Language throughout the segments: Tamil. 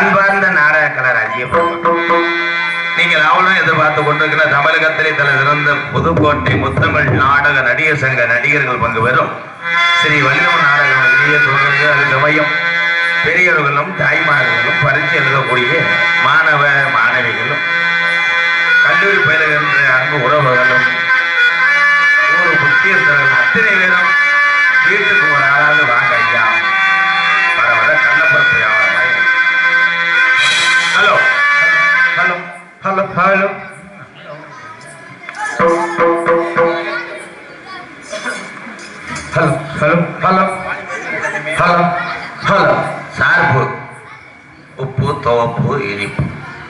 அன்பார்ந்த நாடக கலர் அறியப்படும் நீங்கள் அவளும் எதிர்பார்த்து கொண்டிருக்கிற தமிழகத்திலே தலை சிறந்த புதுக்கோட்டை முத்தமிழ் நாடக நடிகர் சங்க நடிகர்கள் பங்கு பெறும் ஸ்ரீ வள்ளுவ நாடகம் வெளியே தொடர்ந்து அது சமயம் பெரியவர்களும் தாய்மார்களும் பரிசு எழுதக்கூடிய மாணவ மாணவிகளும் கல்லூரி பயிலுகின்ற அன்பு உறவுகளும் ஒரு முக்கியஸ்தர்கள் அத்தனை பேரும் வீட்டுக்கு ஒரு ஆளாவது வாங்க ஐயா வர வர கள்ளப்பருப்பு வியாபாரம் ஆயிடும். Hello hello hello hello hello hello hello hello hello சார்பு உப்பு துவப்பு இனிப்பு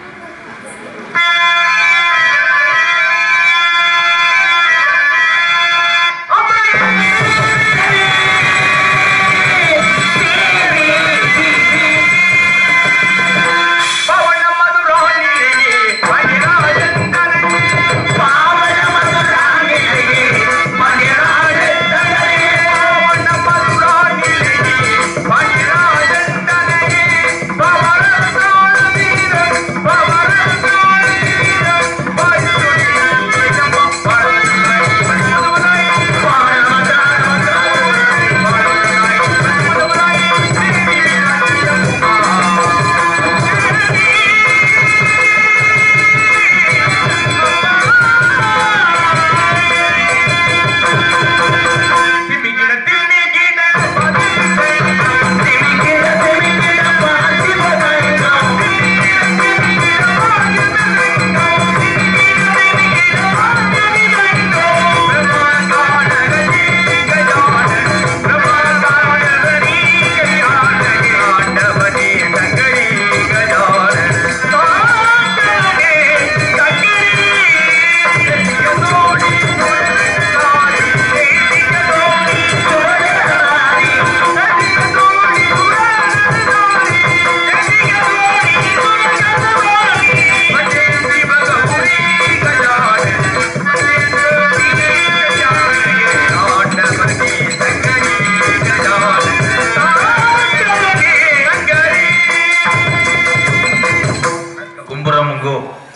கும்புறமுங்கோ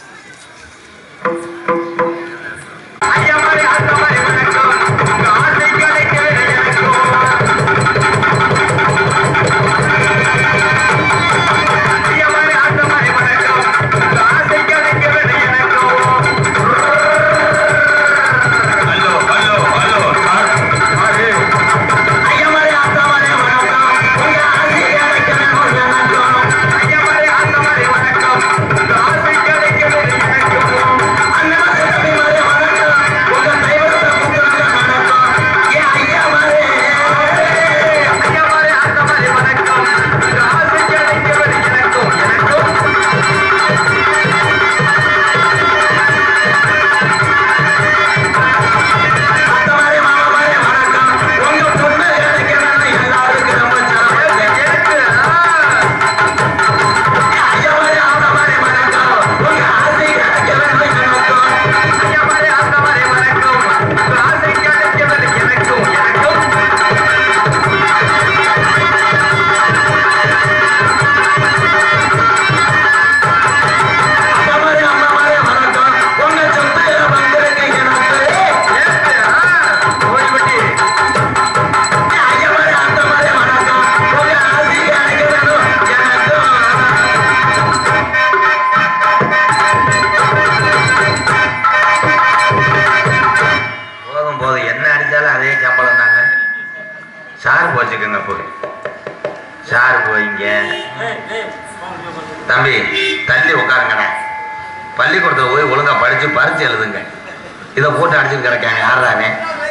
ஹலோ ஹலோ ஹலோ போதும் போதும் என்ன அடிச்சாலும் அதே சம்பளம் தாங்க சார் போச்சுக்கோங்க போய் சார் போயிங்க தம்பி தள்ளி உட்காருங்கண்ணே பள்ளிக்கூடத்தில் போய் ஒழுங்கா படிச்சு பரிச்சு எழுதுங்க இதை போட்டு அடிச்சுட்டு கிடக்காங்க யாரானே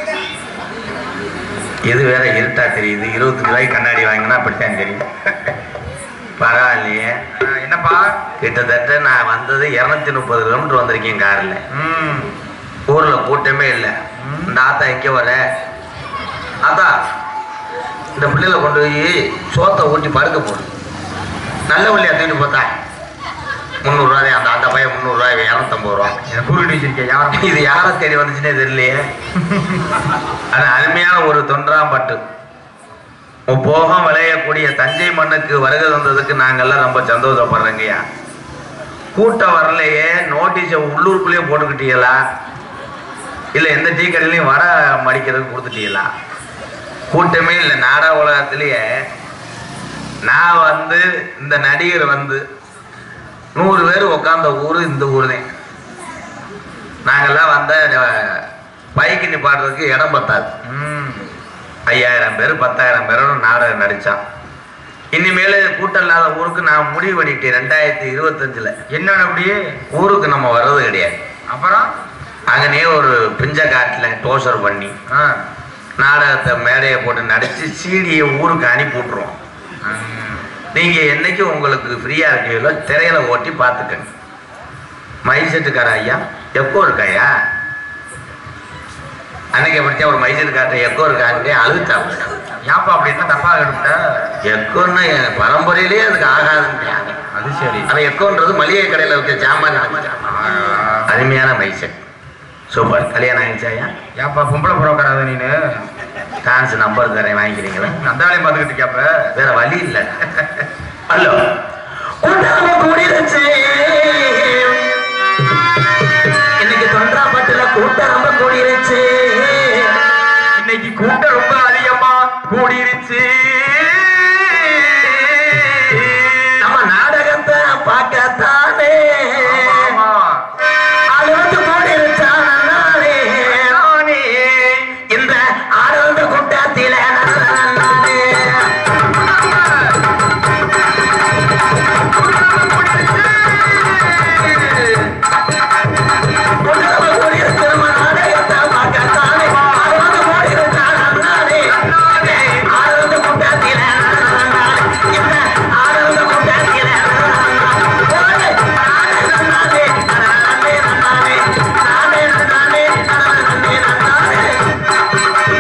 இது வேற இருட்டா தெரியுது இருபத்தஞ்சு ரூபாய்க்கு கண்ணாடி வாங்கினா அப்படித்தான் தெரியும் பரவாயில்லையே என்னப்பா கிட்டத்தட்ட நான் வந்தது இரநூத்தி முப்பது கிலோமீட்டர் வந்திருக்கேன் காரில் ம் ஊர்ல கூட்டமே இல்லை இந்த ஆத்தா எங்க வர ஆத்தா இந்த பிள்ளைகளை கொண்டு போய் சோத்தை ஊட்டி படுக்க போடு நல்ல பிள்ளையா தூக்கிட்டு போத்தா முந்நூறுரூவா அந்த அந்த பையன் முந்நூறுரூவா இரநூத்தம்பது ரூபா இதை கூறிட்டு வச்சிருக்கேன் யாரும் இது யாரை தேடி வந்துச்சுன்னே தெரியலையே ஆனா அருமையான ஒரு தொன்றாம் பட்டு முப்போகம் விளையக்கூடிய தஞ்சை மண்ணுக்கு வருகை தந்ததுக்கு நாங்கெல்லாம் ரொம்ப சந்தோஷப்படுறோங்கய்யா கூட்டம் வரலையே நோட்டீஸை உள்ளூருக்குள்ளேயே போட்டுக்கிட்டீங்களா இல்லை எந்த டீ கடையிலையும் வர மடிக்கிறதுக்கு கொடுத்துட்டீங்களா கூட்டமே இல்லை நாடக உலகத்திலேயே நான் வந்து இந்த நடிகர் வந்து நூறு பேர் உட்காந்த ஊர் இந்த ஊர் தான் நாங்கெல்லாம் வந்த பைக்கு நிப்பாடுறதுக்கு இடம் பத்தாது ம் ஐயாயிரம் பேர் பத்தாயிரம் பேரோட நாடகம் நடித்தான் இனிமேல் கூட்டம் இல்லாத ஊருக்கு நான் முடிவு பண்ணிட்டேன் ரெண்டாயிரத்தி இருபத்தஞ்சில் என்ன அப்படியே ஊருக்கு நம்ம வர்றது கிடையாது அப்புறம் அங்கனே ஒரு பிஞ்ச காட்டில் டோசர் பண்ணி ஆ நாடகத்தை மேடையை போட்டு நடித்து சீடியை ஊருக்கு அனுப்பி விட்ருவோம் ம். நீங்கள் என்னைக்கு உங்களுக்கு ஃப்ரீயாக இருக்கீங்களோ திரையில ஓட்டி பார்த்துக்கங்க மைசெட்டுக்கார ஐயா எக்கோ இருக்காயா அன்னைக்கு படித்தா ஒரு மைசெட்டுக்கார்ட்ட எக்கோ இருக்கான்ட்டு அழுத்தாங்க ஏன்ப்பா அப்படி என்ன தப்பா எடுத்த எக்கோன்னா என் பரம்பரையிலேயே அதுக்கு ஆகாதுன்ட்டாங்க அது சரி ஆனால் எக்கோன்றது மளிகை கடையில் இருக்க ஜாமான் அருமையான மைசெட் சூப்பர் கல்யாணம் ஆயிடுச்சாயா ஏன்ப்பா பொம்பளை புறக்கடாத நீனு டான்ஸ் நம்பர் தரேன் வாங்கிக்கிறீங்களா அந்த வேலையை பார்த்துக்கிட்டு இருக்கியாப்ப வேற வழி இல்லை ஹலோ கூட்டாம கூடிருச்சு இன்னைக்கு தொன்றாம்பட்டுல கூட்டம் ரொம்ப கூடிருச்சு இன்னைக்கு கூட்டம் ரொம்ப அதிகமா கூடிருச்சு நம்ம நாடகத்தை பார்க்கத்தானே ஆமா, அழுவது கூடிருச்சான் நானே நானே இந்த ஆனந்த கூட்டத்தில நானே கூட்டாம கூடிருச்சு நம்ம நாடகத்தை பார்க்கத்தானே அழுவது கூடிருச்சான் நானே நானே ஆனந்த கூட்டத்தில நானே இந்த ஆனந்த கூட்டத்தில நானே நானே நானே நானே நானே நானே நானே நானே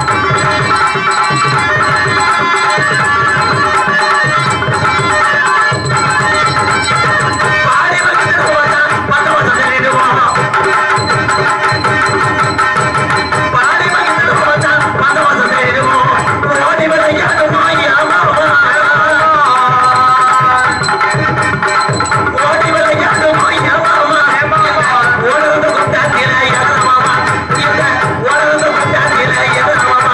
பாடி வந்து போனா பத்து வருஷம் சொல்லிடுவோம் பாடி வந்து போனா பத்து வருஷம் சொல்லிடுவோம் ஓடி விளையாடும் மாயாமா ஓடி விளையாடும் மாயாமா ஓடுறது கொண்டாத்தில எதமாமா இந்த ஓடுறது கொண்டாத்தில எதமாமா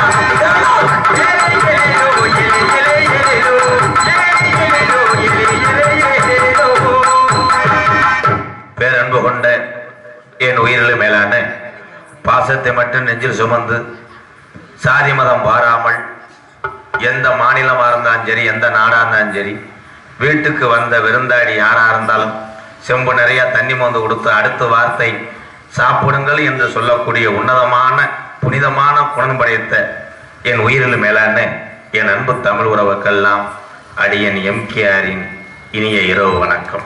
பேரன்பு கொண்ட என் உயிரில் மேலான பாசத்தை மட்டும் நெஞ்சில் சுமந்து சாதி மதம் பாராமல் எந்த மாநிலமாக இருந்தாலும் சரி எந்த நாடாக இருந்தாலும் சரி வீட்டுக்கு வந்த விருந்தாடி யாராக இருந்தாலும் செம்பு நிறைய தண்ணி மோந்து கொடுத்து அடுத்த வார்த்தை சாப்பிடுங்கள் என்று சொல்லக்கூடிய உன்னதமான புனிதமான குணம் படைத்த என் உயிரில் மேலான என் அன்பு தமிழ் உறவுக்கெல்லாம் அடியன் எம்கேஆரின் இனிய இரவு வணக்கம்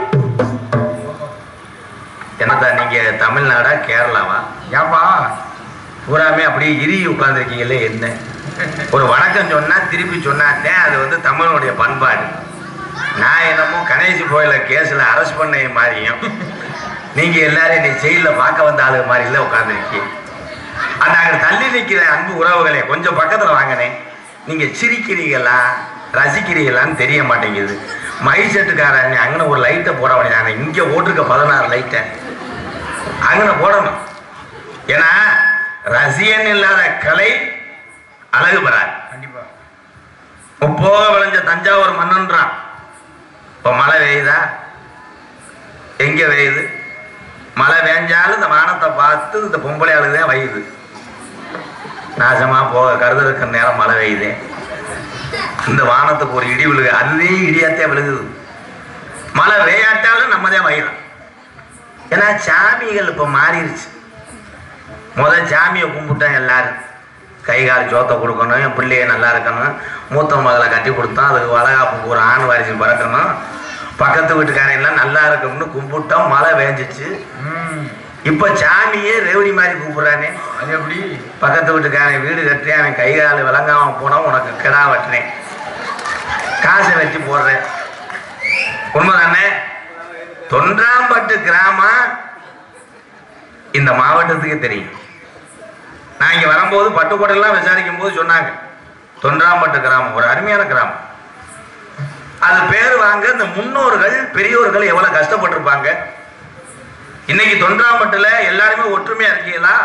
என்னதா நீங்க தமிழ்நாடா கேரளாவா ஏன்ப்பா பூராமே அப்படியே இறுகி உட்கார்ந்துருக்கீங்களே என்ன ஒரு வணக்கம் சொன்னா திருப்பி சொன்னாத்தே அது வந்து தமிழனுடைய பண்பாடு நான் என்னமோ கணேசி கோயில கேஸ்ல அரெஸ்ட் பண்ண மாதிரியும் நீங்க எல்லாரும் நீ ஜெயில பார்க்க வந்த ஆளு மாதிரி இல்லை உட்காந்துருக்கீங்க அந்த அங்க தள்ளி நிற்கிற அன்பு உறவுகளே கொஞ்சம் பக்கத்துல வாங்கினேன் நீங்க சிரிக்கிறீங்களா ரசிக்கிறீங்களான்னு தெரிய மாட்டேங்குது மை மைசெட்டுக்காரன் அங்கன ஒரு லைட்டை போட வேண்டியதானே இங்க ஓட்டிருக்க பதினாறு லைட்டை அங்கன போடணும் ஏன்னா ரசிகன் இல்லாத கலை அழகு பெறாது கண்டிப்பா முப்போக விளைஞ்ச தஞ்சாவூர் மன்னன்றான் இப்போ மழை பெய்யுதா எங்க பெய்யுது மழை பெஞ்சாலும் இந்த வானத்தை பார்த்து இந்த பொம்பளை ஆளுதான் வையுது நாசமா போக கருதலுக்கு நேரம் மழை பெய்யுது இந்த வானத்துக்கு ஒரு இடி விழுகு அதுவே இடியாத்தே விழுகுது மழை பெய்யாட்டாலும் நம்ம தான் வைகிறோம் ஏன்னா சாமிகள் இப்போ மாறிடுச்சு முதல் சாமியை கும்பிட்டோம் எல்லாரும் கை கால் சோத்தை கொடுக்கணும் என் பிள்ளைய நல்லா இருக்கணும் மூத்த மகளை கட்டி கொடுத்தோம் அதுக்கு வளகாப்புக்கு ஒரு ஆண் வாரிசு பிறக்கணும் பக்கத்து வீட்டுக்காரன் எல்லாம் நல்லா இருக்கணும்னு கும்பிட்டோம் மழை வேஞ்சிச்சு ம் இப்போ சாமியே ரேவடி மாதிரி கூப்பிடுறானே அது எப்படி பக்கத்து வீட்டுக்காரன் வீடு கட்டுறேன் அவன் கை கால் விளங்காம போனா உனக்கு கிடா வெட்டுறேன் காசை வச்சு போடுறேன் உண்மைதானே தொன்றாம்பட்டு கிராமம் இந்த மாவட்டத்துக்கு தெரியும் நான் இங்க வரும்போது பட்டுக்கோட்டையெல்லாம் விசாரிக்கும் போது சொன்னாங்க தொன்றாம்பட்டு கிராமம் ஒரு அருமையான கிராமம் அது பேர் வாங்க இந்த முன்னோர்கள் பெரியோர்கள் எவ்வளவு கஷ்டப்பட்டிருப்பாங்க இன்னைக்கு தொன்றாம்பட்டுல எல்லாருமே ஒற்றுமையா இருக்கீங்களா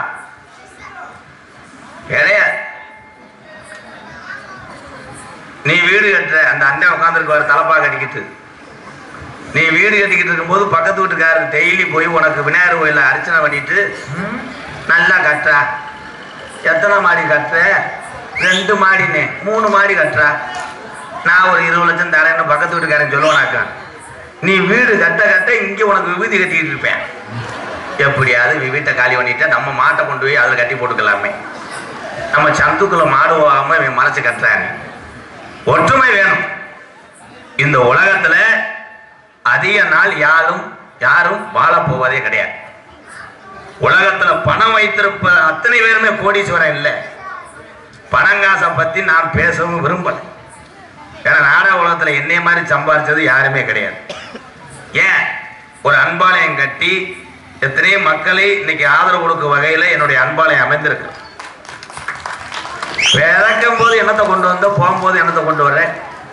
கிடையாது நீ வீடு கட்டுற அந்த அண்ணன் உட்காந்துருக்குவாரு தலப்பா கட்டிக்கிட்டு நீ வீடு கட்டிக்கிட்டு இருக்கும்போது பக்கத்து வீட்டுக்காரர் டெய்லி போய் உனக்கு விநாயகர் கோயில அர்ச்சனை பண்ணிட்டு நல்லா கட்டுறா எத்தனை மாடி கட்டுற ரெண்டு மாடினே மூணு மாடி கட்டுறா நான் ஒரு இருபது லட்சம் தரேன்னு பக்கத்து வீட்டுக்காரன் சொல்லுவானாக்கா நீ வீடு கட்ட கட்ட இங்கே உனக்கு விபூதி கட்டிக்கிட்டு இருப்பேன் எப்படியாவது நீ வீட்டை காலி பண்ணிட்டா நம்ம மாட்டை கொண்டு போய் அதில் கட்டி போட்டுக்கலாமே நம்ம சந்துக்குள்ள மாடு போகாம இவன் மறைச்சு கட்டுறாங்க ஒற்றுமை வேணும் இந்த உலகத்துல அதிக நாள் யாரும் யாரும் வாழப் போவதே கிடையாது உலகத்துல பணம் வைத்திருப்ப அத்தனை பேருமே கோடீஸ்வரன் இல்லை பணங்காசை பத்தி நான் பேசவும் விரும்பல ஏன்னா நாடக உலகத்துல என்னைய மாதிரி சம்பாதிச்சது யாருமே கிடையாது ஏன் ஒரு அன்பாலயம் கட்டி எத்தனையோ மக்களை இன்னைக்கு ஆதரவு கொடுக்கும் வகையில என்னுடைய அன்பாலயம் அமைந்திருக்கு பிறக்கும் போது என்னத்தை கொண்டு வந்த போகும்போது என்னத்தை கொண்டு வர்ற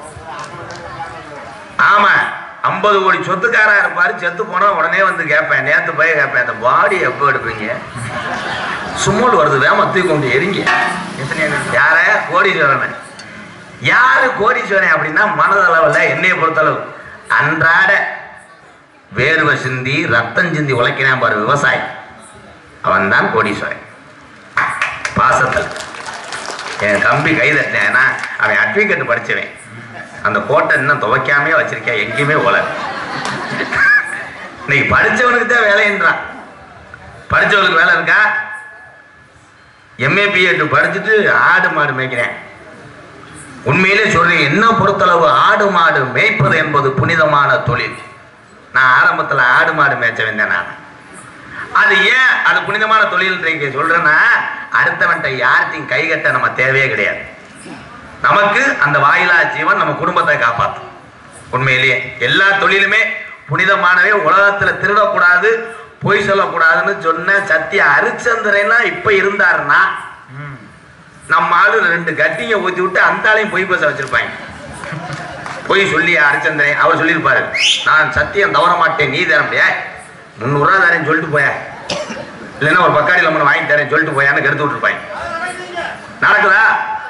ஆமா ஐம்பது கோடி சொத்துக்காரா இருப்பாரு செத்து போனா உடனே வந்து கேட்பேன் நேத்து போய் கேட்பேன் அந்த பாடி எப்போ எடுப்பீங்க சும்மல் வருது வேம தூக்கி கொண்டு எரிங்க யார கோடீஸ்வரன் யாரு கோடீஸ்வரன் அப்படின்னா மனதளவில் என்னைய பொறுத்தளவு அன்றாட வேர்வை சிந்தி ரத்தம் சிந்தி உழைக்கிறான் பாரு விவசாயி அவன் தான் கோடீஸ்வரன் பாசத்தில் என் தம்பி கை தட்டினேன்னா அவன் அட்வொகேட் படிச்சவன் அந்த கோட்டை இன்னும் துவைக்காமே வச்சிருக்கேன் எங்கேயுமே ஓல இன்னைக்கு படிச்சவனுக்கு தான் வேலைன்றான் படிச்சவனுக்கு வேலை இருக்கா எம்ஏ பிஎட் படிச்சுட்டு ஆடு மாடு மேய்க்கிறேன் உண்மையிலே சொல்றேன் என்ன பொறுத்தளவு ஆடு மாடு மேய்ப்பது என்பது புனிதமான தொழில் நான் ஆரம்பத்துல ஆடு மாடு மேய்ச்ச வந்தேன் நான் அது ஏன் அது புனிதமான தொழில் இங்க சொல்றேன்னா அடுத்தவன்ட்ட யார்கிட்டையும் கை கட்ட நம்ம தேவையே கிடையாது நமக்கு அந்த வாயிலா ஜீவன் நம்ம குடும்பத்தை காப்பாத்தும் உண்மையிலேயே எல்லா தொழிலுமே புனிதமானவே உலகத்துல திருடக்கூடாது பொய் சொல்லக்கூடாதுன்னு சொன்ன சத்திய ஹரிச்சந்திரனா இப்ப இருந்தாருன்னா நம்ம ஆளு ரெண்டு கட்டிங்க ஊத்தி விட்டு அந்த ஆளையும் பொய் பேச வச்சிருப்பாங்க பொய் சொல்லி ஹரிச்சந்திரன் அவர் சொல்லியிருப்பாரு நான் சத்தியம் தவற மாட்டேன் நீ தர முடியா முந்நூறுரூவா தரேன்னு சொல்லிட்டு போய இல்லைன்னா ஒரு பக்காடி லம்மன் வாங்கி தரேன் சொல்லிட்டு போயான்னு கெடுத்து விட்டுருப்பாங்க நடக்குதா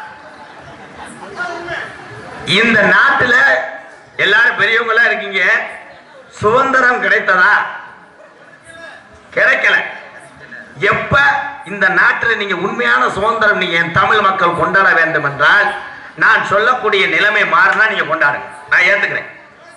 இந்த நாட்டுல எல்லாரும் பெரியவங்களா இருக்கீங்க சுதந்திரம் கிடைத்ததா கிடைக்கல எப்ப இந்த நாட்டில் நீங்க உண்மையான சுதந்திரம் நீங்க என் தமிழ் மக்கள் கொண்டாட வேண்டும் என்றால் நான் சொல்லக்கூடிய நிலைமை மாறினா நீங்க கொண்டாடுங்க நான் ஏத்துக்கிறேன்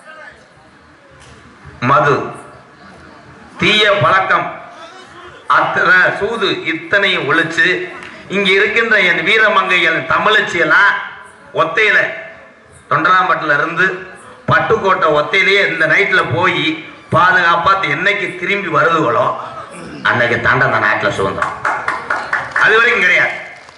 மது தீய பழக்கம் அத்தனை சூது இத்தனையும் ஒழிச்சு இங்க இருக்கின்ற என் வீரமங்கைகள் தமிழச்சி எல்லாம் ஒத்தையில தொண்டராம்பட்டில இருந்து பட்டுக்கோட்டை ஒத்தையிலேயே இந்த நைட்ல போய் பாதுகாப்பா என்னைக்கு திரும்பி வருதுகளோ அன்னைக்கு தாண்ட அந்த நாட்டுல சுதந்திரம் அது வரைக்கும் கிடையாது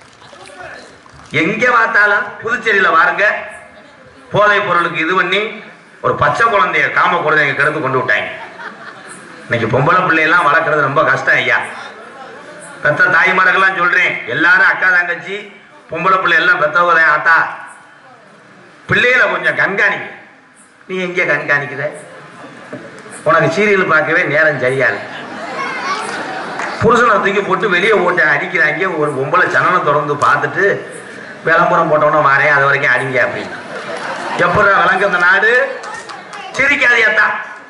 எங்க பார்த்தாலும் புதுச்சேரியில பாருங்க போதைப் பொருளுக்கு இது பண்ணி ஒரு பச்சை குழந்தைய காம குழந்தைங்க கெடுத்து கொண்டு விட்டாங்க இன்னைக்கு பொம்பளை பிள்ளையெல்லாம் வளர்க்குறது ரொம்ப கஷ்டம் ஐயா பெத்த தாய்மார்கள்லாம் சொல்றேன் எல்லாரும் அக்கா தங்கச்சி பொம்பளை பிள்ளை எல்லாம் பெத்தவங்க தான் ஆத்தா பிள்ளைகளை கொஞ்சம் கண்காணிக்க நீ எங்கே கண்காணிக்கிற உனக்கு சீரியல் பார்க்கவே நேரம் சரியாது புருஷனை தூக்கி போட்டு வெளியே ஓட்ட அடிக்கிறாங்க ஒரு பொம்பளை சனனை திறந்து பார்த்துட்டு விளம்பரம் போட்டோன்னே வரேன் அது வரைக்கும் அடிங்க அப்படின்னு எப்படி விளங்க இந்த நாடு சிரிக்காதியாத்தா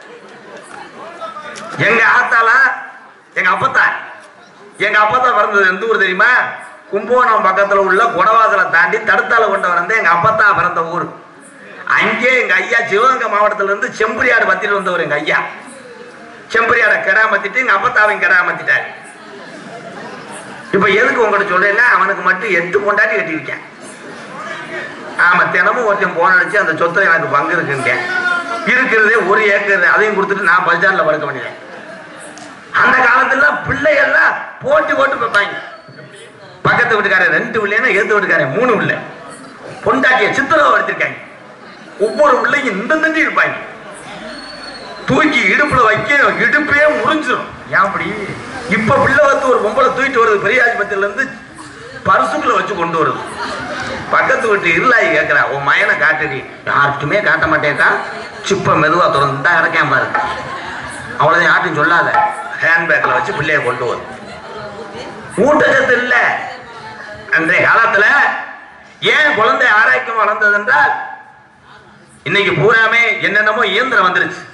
எங்க ஆத்தால எங்க அப்பத்தா எங்க அப்பத்தா பிறந்தது எந்த ஊர் தெரியுமா கும்பகோணம் பக்கத்துல உள்ள குடவாசலை தாண்டி தடுத்தால கொண்டு வரந்த எங்க அப்பத்தா பிறந்த ஊர் அங்கே எங்க ஐயா சிவகங்கை மாவட்டத்துல இருந்து செம்பரியாடு பத்திட்டு வந்தவர் எங்க ஐயா செம்பரியாட கெடா மத்திட்டு எங்க அப்பத்தாவையும் கெடா மத்திட்டாரு இப்ப எதுக்கு உங்கள்ட்ட சொல்றேன்னா அவனுக்கு மட்டும் எட்டு கொண்டாட்டி கட்டியிருக்கேன் ஆமா தினமும் ஒருத்தன் போன் அடிச்சு அந்த சொத்துல எனக்கு பங்கு இருக்குங்க இருக்கிறதே ஒரு ஏக்கர் அதையும் கொடுத்துட்டு நான் பஜார்ல படுக்க வேண்டியேன் அந்த காலத்துல பிள்ளைகள்லாம் போட்டி போட்டு பார்ப்பாங்க பக்கத்து வீட்டுக்காரன் ரெண்டு பிள்ளைன்னா ஏத்து வீட்டுக்காரன் மூணு பிள்ளை பொண்டாட்டிய சித்திரவ எடுத்திருக்காங்க ஒவ்வொரு பிள்ளையும் இந்த தண்டி இருப்பாங்க தூக்கி இடுப்புல வைக்க இடுப்பே முறிஞ்சிடும் ஏன் அப்படி இப்ப பிள்ளை வந்து ஒரு பொம்பளை தூக்கிட்டு வருது பெரிய ஆஸ்பத்திரியில இருந்து பரிசுக்குள்ள வச்சு கொண்டு வருது பக்கத்து வீட்டு இருளாயி கேட்கிறா உன் மயனை காட்டுடி யார்கிட்டுமே காட்ட மாட்டேக்கா சிப்ப மெதுவா திறந்து தான் இறக்கேன் பாரு அவ்வளோதான் யார்ட்டும் சொல்லாத ஹேண்ட்பேக்கில் வச்சு பிள்ளைய கொண்டு வரும் ஊட்டச்சத்து இல்ல அன்றைய காலத்துல ஏன் குழந்தை ஆரோக்கியம் வளர்ந்தது என்றால் இன்னைக்கு பூராமே என்னென்னமோ இயந்திரம் வந்துருச்சு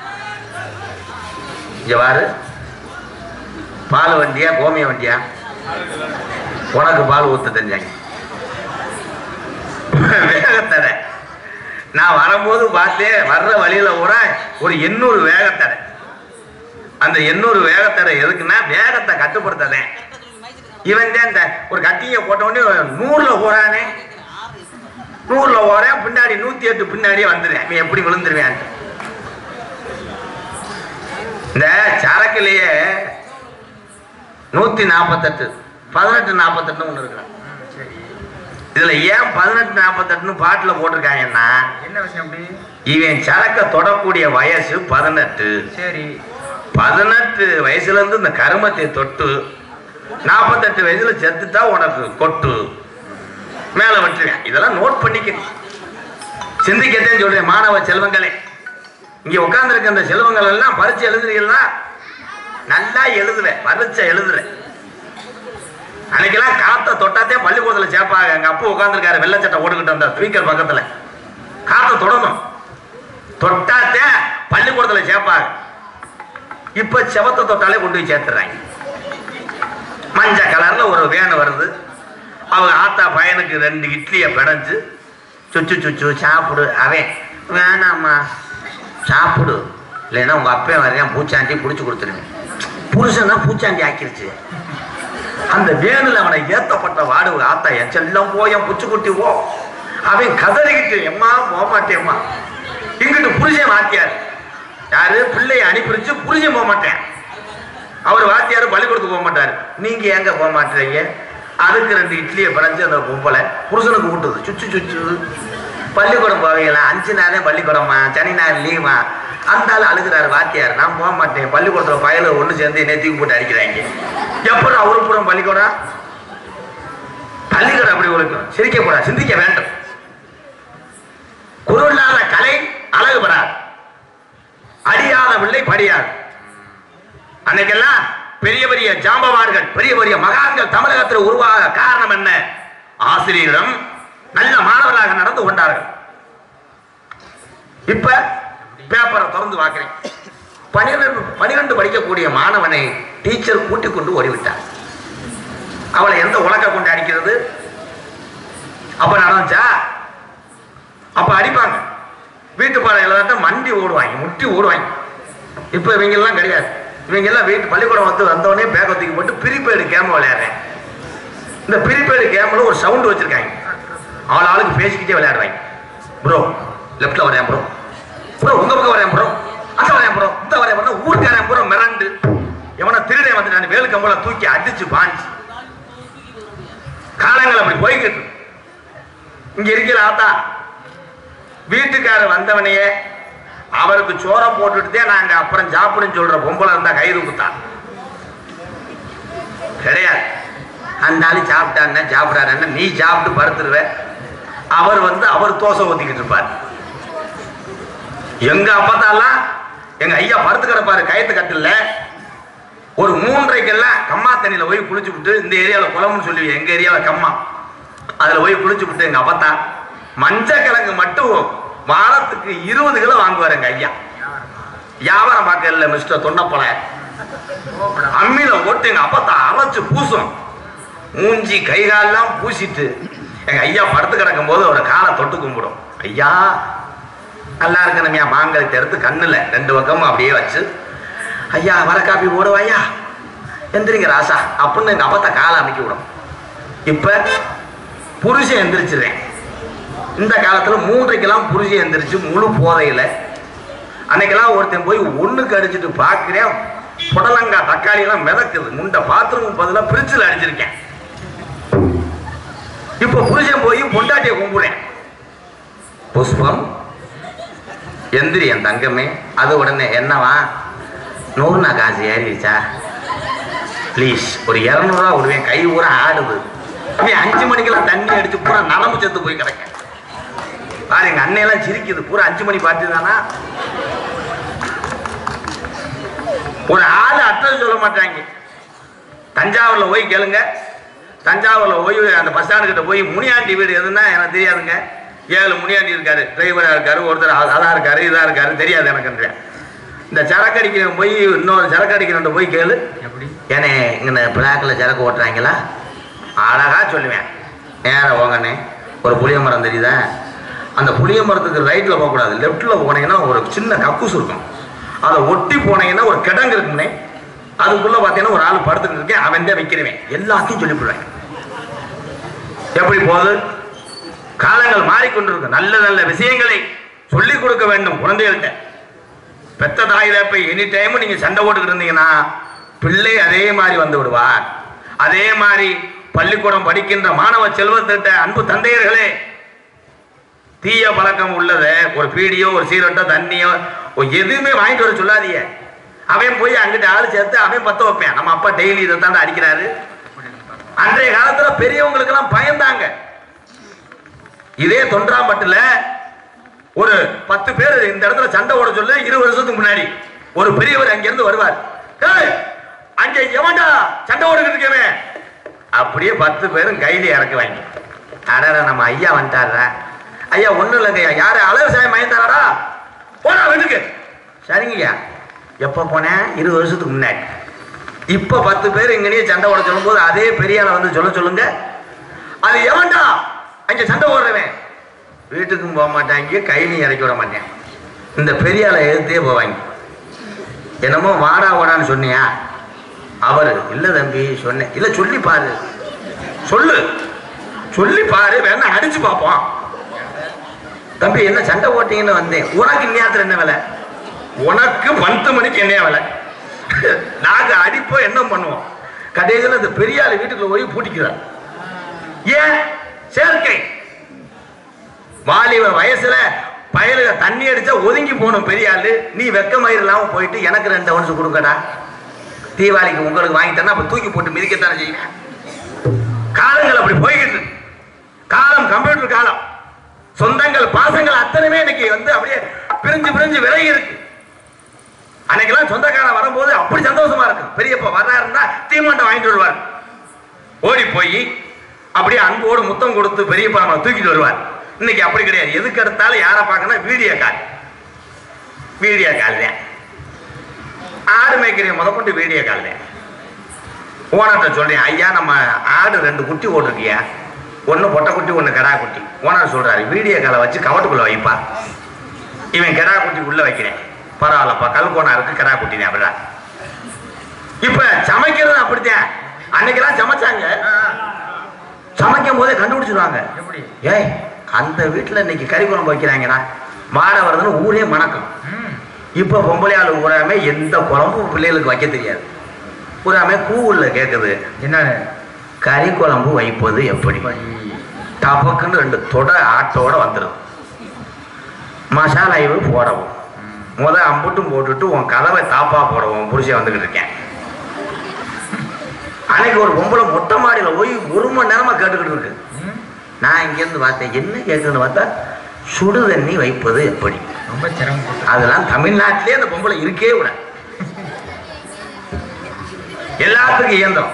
இங்க பாரு பால் வண்டியா கோமிய வண்டியா உனக்கு பால் ஊத்த தெரிஞ்சாங்க வேகத்தடை நான் வரும்போது பார்த்தேன் வர்ற வழியில கூட ஒரு எண்ணூறு வேகத்தடை அந்த எண்ணூறு வேகத்தடை எதுக்குன்னா வேகத்தை கட்டுப்படுத்ததேன் இவன் தான் இந்த ஒரு கட்டிங்க போட்ட உடனே நூறுல போறானே நூறுல போறேன் பின்னாடி நூத்தி எட்டு பின்னாடியே வந்துடுவேன் நீ எப்படி விழுந்துருவேன் இந்த சரக்குலயே நூத்தி நாற்பத்தெட்டு பதினெட்டு நாற்பத்தெட்டுன்னு ஒண்ணு இருக்கு சரி இதுல ஏன் பதினெட்டு நாற்பத்தெட்டுன்னு பாட்டுல போட்டிருக்காங்கன்னா என்ன விஷயம் அப்படி இவன் சரக்க தொடக்கூடிய வயசு பதினெட்டு சரி பதினெட்டு வயசுல இருந்து இந்த கருமத்தை தொட்டு நாற்பத்தெட்டு வயசுல செத்துட்டா உனக்கு கொட்டு மேல விட்டுருவேன் இதெல்லாம் நோட் பண்ணிக்கணும் சிந்திக்கத்தேன்னு சொல்றேன் மாணவ செல்வங்களே இங்க உட்கார்ந்துருக்க இந்த செல்வங்கள் எல்லாம் பரீட்சை எழுதுறீங்களா நல்லா எழுதுவேன் பரீட்சை எழுதுறேன் அன்னைக்கெல்லாம் காத்த தொட்டாத்தே பள்ளிக்கூடத்துல சேர்ப்பாங்க எங்க அப்பா உட்காந்துருக்காரு வெள்ளச்சட்டை ஓடுகிட்டு அந்த ஸ்பீக்கர் பக்கத்துல காத்த தொடணும் தொட்டாத்தே பள்ளிக்கூடத்துல சேர்ப்பாங்க இப்ப செவத்தை தொட்டாலே கொண்டு போய் சேர்த்துறாங்க மஞ்சள் கலர்ல ஒரு வேன் வருது அவங்க ஆத்தா பையனுக்கு ரெண்டு இட்லியை பிணைஞ்சு சுச்சு சுச்சு சாப்பிடு அவன் வேணாம்மா சாப்பிடு இல்லைன்னா உங்க அப்பன் வரையும் பூச்சாண்டி பிடிச்சி கொடுத்துருவேன் புருஷனா பூச்சாண்டி ஆக்கிருச்சு அந்த வேணுல அவனை ஏத்தப்பட்ட வாடு ஒரு ஆத்தா என் செல்லம் போ என் புச்சு குட்டி போ அவன் கதறிக்கிட்டு எம்மா போக மாட்டேம்மா இங்கிட்டு புருஷன் வாத்தியார் யாரு பிள்ளைய அனுப்பிச்சு புருஷன் போக மாட்டேன் அவர் வாத்தியார் பள்ளிக்கூடத்துக்கு போக மாட்டாரு நீங்க எங்க போக மாட்டீங்க அதுக்கு ரெண்டு இட்லியை பிணைஞ்சு அந்த பொம்பளை புருஷனுக்கு ஊட்டுது சுச்சு சுச்சு பள்ளிக்கூடம் போவீங்களா அஞ்சு நாளே பள்ளிக்கூடமா சனி நாள் லீவா அந்த ஆள் அழுகிறாரு வாத்தியார் நான் போக மாட்டேன் பள்ளிக்கூடத்துல பயல ஒண்ணு சேர்ந்து என்னை தூக்கி போட்டு அடிக்கிறாங்க எப்படி அவரு புறம் பள்ளிக்கூடம் பள்ளிக்கூடம் அப்படி ஒழுக்கும் சிரிக்க கூடாது சிந்திக்க வேண்டும் குருளாத கலை அழகு பெறாது அடியாத பிள்ளை படியாது அன்னைக்கெல்லாம் பெரிய பெரிய ஜாம்பவான்கள் பெரிய பெரிய மகான்கள் தமிழகத்தில் உருவாக காரணம் என்ன ஆசிரியரிடம் நல்ல மாணவர்களாக நடந்து கொண்டார்கள் இப்ப பேப்பரை திறந்து பார்க்கிறேன் பனிரெண்டு பனிரெண்டு படிக்கக்கூடிய மாணவனை டீச்சர் கூட்டிக் கொண்டு ஓடிவிட்டார் அவளை எந்த உலக்க கொண்டு அடிக்கிறது அப்ப நடந்துச்சா அப்ப அடிப்பாங்க வீட்டு பாளையில மண்டி ஓடுவாங்க முட்டி ஓடுவாங்க இப்ப இவங்க எல்லாம் கிடையாது இவங்க எல்லாம் வீட்டு பள்ளிக்கூடம் வந்து வந்தவொடனே பேக் தூக்கி போட்டு ப்ரீபெய்டு கேம் விளையாடுறேன் இந்த ப்ரீபெய்டு கேம்ல ஒரு சவுண்ட் வச்சிருக்காங்க ஆள் ஆளுக்கு பேசிக்கிட்டே விளையாடுவாங்க ப்ரோ லெஃப்ட்ல வரேன் ப்ரோ ப்ரோ உங்க பக்கம் வரேன் ப்ரோ அங்க வரேன் ப்ரோ இந்த வரேன் ப்ரோ ஊருக்காரன் ப்ரோ மிரண்டு எவனை திருடே வந்து நான் வேலு கம்பள தூக்கி அடிச்சு பாஞ்சு காலங்கள் அப்படி போய்கிட்டு இருக்கு. இங்க இருக்கிற ஆத்தா வீட்டுக்காரர் வந்தவனையே அவருக்கு சோற போட்டுட்டு நாங்க அப்புறம் சாப்பிடுன்னு சொல்ற பொம்பளை இருந்தா கை தூக்குத்தான் கிடையாது அந்த ஆளு சாப்பிட்டாருன்னா சாப்பிடாருன்னா நீ சாப்பிட்டு படுத்துருவ அவர் வந்து அவர் தோசை ஊத்திக்கிட்டு இருப்பார் எங்க அப்பத்தாலாம் எங்க ஐயா படுத்து கிடப்பாரு கயத்து கட்டில ஒரு மூன்றைக்கெல்லாம் கம்மா தண்ணியில போய் குளிச்சு விட்டு இந்த ஏரியாவில் குளம்னு சொல்லி எங்க ஏரியாவில் கம்மா அதுல போய் குளிச்சு விட்டு எங்க அப்பத்தா மஞ்சள் கிழங்கு மட்டும் வாரத்துக்கு இருபது கிலோ வாங்குவார் எங்க ஐயா வியாபாரம் பார்க்க இல்லை மிஸ்டர் தொண்டப்பழ அம்மியில போட்டு எங்க அப்பத்தா அரைச்சு பூசும் மூஞ்சி கை காலெல்லாம் பூசிட்டு எங்க ஐயா படுத்து கிடக்கும் போது அவரை காலை தொட்டு கும்பிடும் ஐயா நல்லா இருக்கணும்யா மாங்கலத்தை எடுத்து கண்ணுல ரெண்டு பக்கமும் அப்படியே வச்சு ஐயா வர காப்பி போடுவாயா எந்திரிங்க ராசா அப்படின்னு எங்க அப்பத்தா காலை அமைக்கி விடும் இப்ப புருஷன் எந்திரிச்சிருவேன் இந்த காலத்துல மூன்றைக்கெல்லாம் புருஷன் எந்திரிச்சு முழு போதையில அன்னைக்கெல்லாம் ஒருத்தன் போய் ஒண்ணுக்கு அடிச்சுட்டு பார்க்கிறேன் புடலங்காய் தக்காளி எல்லாம் மிதக்குது முண்டை பாத்ரூம் பதிலா பிரிட்ஜில் அடிச்சிருக்கேன் இப்ப புருஷன் போய் பொண்டாட்டியை கும்பிடுறேன் புஷ்பம் எந்திரி என் தங்கமே அது உடனே என்னவா நூறுனா காசு ஏறிடுச்சா ப்ளீஸ் ஒரு இரநூறுவா விடுவேன் கை ஊரா ஆடுது இவன் அஞ்சு மணிக்கெல்லாம் தண்ணி அடிச்சு பூரா நரம்பு செத்து போய் கிடக்க பாரு எங்க அண்ணையெல்லாம் சிரிக்குது பூரா அஞ்சு மணி பார்த்து தானா ஒரு ஆள் அட்ரஸ் சொல்ல மாட்டாங்க தஞ்சாவூர்ல போய் கேளுங்க தஞ்சாவூர்ல போய் அந்த பஸ் ஸ்டாண்டு கிட்ட போய் முனியாண்டி வீடு எதுன்னா எனக்கு தெரியாதுங்க ஏழு முனியாண்டி இருக்காரு டிரைவரா இருக்காரு ஒருத்தர் அ- அதா இருக்காரு இதா இருக்காரு தெரியாது எனக்கு இந்த சரக்கு அடிக்கிறவன் போய் இன்னொரு சரக்கு அடிக்கிறவன் போய் கேளு எப்படி ஏனே இங்கே பிளாக்ல சரக்கு ஓட்டுறாங்களா அழகா சொல்லுவேன் நேரா போங்கண்ணே ஒரு புளிய மரம் தெரியுதா அந்த புளிய மரத்துக்கு ரைட்ல போகக்கூடாது லெஃப்ட்ல போனீங்கன்னா ஒரு சின்ன கக்கூஸ் இருக்கும் அதை ஒட்டி போனீங்கன்னா ஒரு கிடங்கு இருக்குண்ணே அதுக்குள்ள பார்த்தீங்கன்னா ஒரு ஆள் படுத்துக்கிட்டு இருக்கேன் அவன் தான் வைக்கிறவன் எல்லாத்தையும் சொல்லிவிடுவேன் எப்படி போகுது காலங்கள் மாறிக்கொண்டிருக்கு நல்ல நல்ல விஷயங்களை சொல்லிக் கொடுக்க வேண்டும் குழந்தைகள்கிட்ட பெத்த தாய் தப்பை எனி டைம் நீங்க சண்டை போட்டுக்கிட்டு இருந்தீங்கன்னா பிள்ளை அதே மாதிரி வந்து விடுவார் அதே மாதிரி பள்ளிக்கூடம் படிக்கின்ற மாணவ செல்வத்திட்ட அன்பு தந்தையர்களே தீய பழக்கம் உள்ளத ஒரு பீடியோ ஒரு சீரட்டோ தண்ணியோ ஒரு எதுவுமே வாங்கிட்டு வர சொல்லாதீங்க அவன் போய் அங்கிட்ட ஆள் சேர்த்து அவன் பத்த வைப்பேன் நம்ம அப்பா டெய்லி இதை தாண்டா அடிக்கிறாரு அன்றைய காலத்துல பெரியவங்களுக்கு எல்லாம் பயந்தாங்க இதே தொன்றாம்பட்டுல ஒரு பத்து பேர் இந்த இடத்துல சண்டை ஓட சொல்ல இருபது வருஷத்துக்கு முன்னாடி ஒரு பெரியவர் அங்க இருந்து வருவார் "ஏய், அங்க எவன்டா சண்டை ஓடுகிட்டு இருக்கவன் அப்படியே பத்து பேரும் கையில இறக்குவாங்க அடடா நம்ம ஐயா வந்துட்டாரா ஐயா ஒண்ணும் இல்லைங்க ஐயா யாரு அளவு சாயம் மயந்தாரா போடா வீட்டுக்கு சரிங்கய்யா எப்போ போனேன் இருபது வருஷத்துக்கு முன்னாடி இப்ப பத்து பேர் இங்கனே சண்டை ஓட சொல்லும்போது அதே பெரிய ஆளை வந்து சொல்ல சொல்லுங்க அது எவன்டா அங்க சண்டை ஓடுறவன் வீட்டுக்கும் போக மாட்டாங்க கையிலையும் இறக்கி விட மாட்டேன் இந்த பெரிய ஆளை எதிர்த்தே போவாங்க என்னமோ வாடா வாடான்னு சொன்னியா அவரு இல்ல தம்பி சொன்னேன் இல்ல சொல்லி பாரு சொல்லு சொல்லி பாரு வேணா அடிச்சு பார்ப்போம் தம்பி என்ன சண்டை போட்டீங்கன்னு வந்தேன் உனக்கு இந்நேரத்துல என்ன வேலை உனக்கு பத்து மணிக்கு என்ன வேலை நாங்க அடிப்போம் என்ன பண்ணுவோம் கடைசியில் இந்த பெரிய ஆளு வீட்டுக்குள்ள போய் பூட்டிக்கிறார் ஏன் சேர்க்கை வாலிப வயசுல பயலுக தண்ணி அடிச்சா ஒதுங்கி போகணும் பெரிய ஆளு நீ வெக்க மயிர் இல்லாம போயிட்டு எனக்கு ரெண்டு அவன்ஸ் கொடுங்கடா தீபாவளிக்கு உங்களுக்கு வாங்கிட்டேன்னா அப்ப தூக்கி போட்டு மிதிக்கத்தானே செய்யுங்க காலங்கள் அப்படி போய்கிட்டு இருக்கு. காலம் கம்ப்யூட்டர் காலம் சொந்தங்கள் பாசங்கள் அத்தனையுமே இன்னைக்கு வந்து அப்படியே பிரிஞ்சு பிரிஞ்சு விலகி இருக்கு அன்னைக்கெல்லாம் சொந்தக்காரன் வரும்போது அப்படி சந்தோஷமா இருக்கும் பெரியப்பா வர்றாருன்னா தீமண்டை வாங்கிட்டு வருவார் ஓடி போய் அப்படியே அன்போடு முத்தம் கொடுத்து பெரியப்பா நம்மளை தூக்கிட்டு வருவார் இன்னைக்கு அப்படி கிடையாது எதுக்கு எடுத்தாலும் யாரை பார்க்கணும் வீடியோ கால் வீடியோ கால் தான் ஆடு மேய்க்கிற முதற்கொண்டு வீடியோ கால் தான் ஓனர்கிட்ட சொல்றேன் ஐயா நம்ம ஆடு ரெண்டு குட்டி ஓட்டிருக்கியா ஒன்று பொட்டை குட்டி ஒன்று கடா குட்டி ஓனர் சொல்றாரு வீடியோ காலை வச்சு கவட்டுக்குள்ள வைப்பா இவன் கடா குட்டி உள்ள வைக்கிறேன் பரவாயில்லப்பா கல்கோனா இருக்கு கடா குட்டி தான் அப்படிதான் இப்ப சமைக்கிறது அப்படித்தான் அன்னைக்கெல்லாம் சமைச்சாங்க சமைக்கும் போதே கண்டுபிடிச்சிருவாங்க எப்படி ஏய் அந்த வீட்டுல இன்னைக்கு கறி குழம்பு வைக்கிறாங்கடா வாடை வருதுன்னு ஊரே மணக்கும் ம் இப்ப பொம்பளை ஆளு ஊராமே எந்த குழம்பும் பிள்ளைகளுக்கு வைக்க தெரியாது பூராமே கூவுள்ள கேக்குது என்ன கறி குழம்பு வைப்பது எப்படி டபக்குன்னு ரெண்டு தொட ஆட்டோட வந்துடும் மசாலா இவு போடவும் முத அம்புட்டும் போட்டுட்டு உன் கதவை தாப்பா போடவும் புருஷன் வந்துகிட்டு இருக்கேன் அன்னைக்கு ஒரு பொம்பளை மொட்டை மாடியில போய் ஒரு மணி நேரமா கேட்டுக்கிட்டு இருக்கு ம், நான் இங்கேருந்து பார்த்தேன் என்ன கேட்குன்னு பார்த்தா சுடு தண்ணி வைப்பது எப்படி ரொம்ப சிரமம் அதெல்லாம் தமிழ்நாட்டிலே அந்த பொம்பளை இருக்கே விட எல்லாத்துக்கும் இயந்திரம்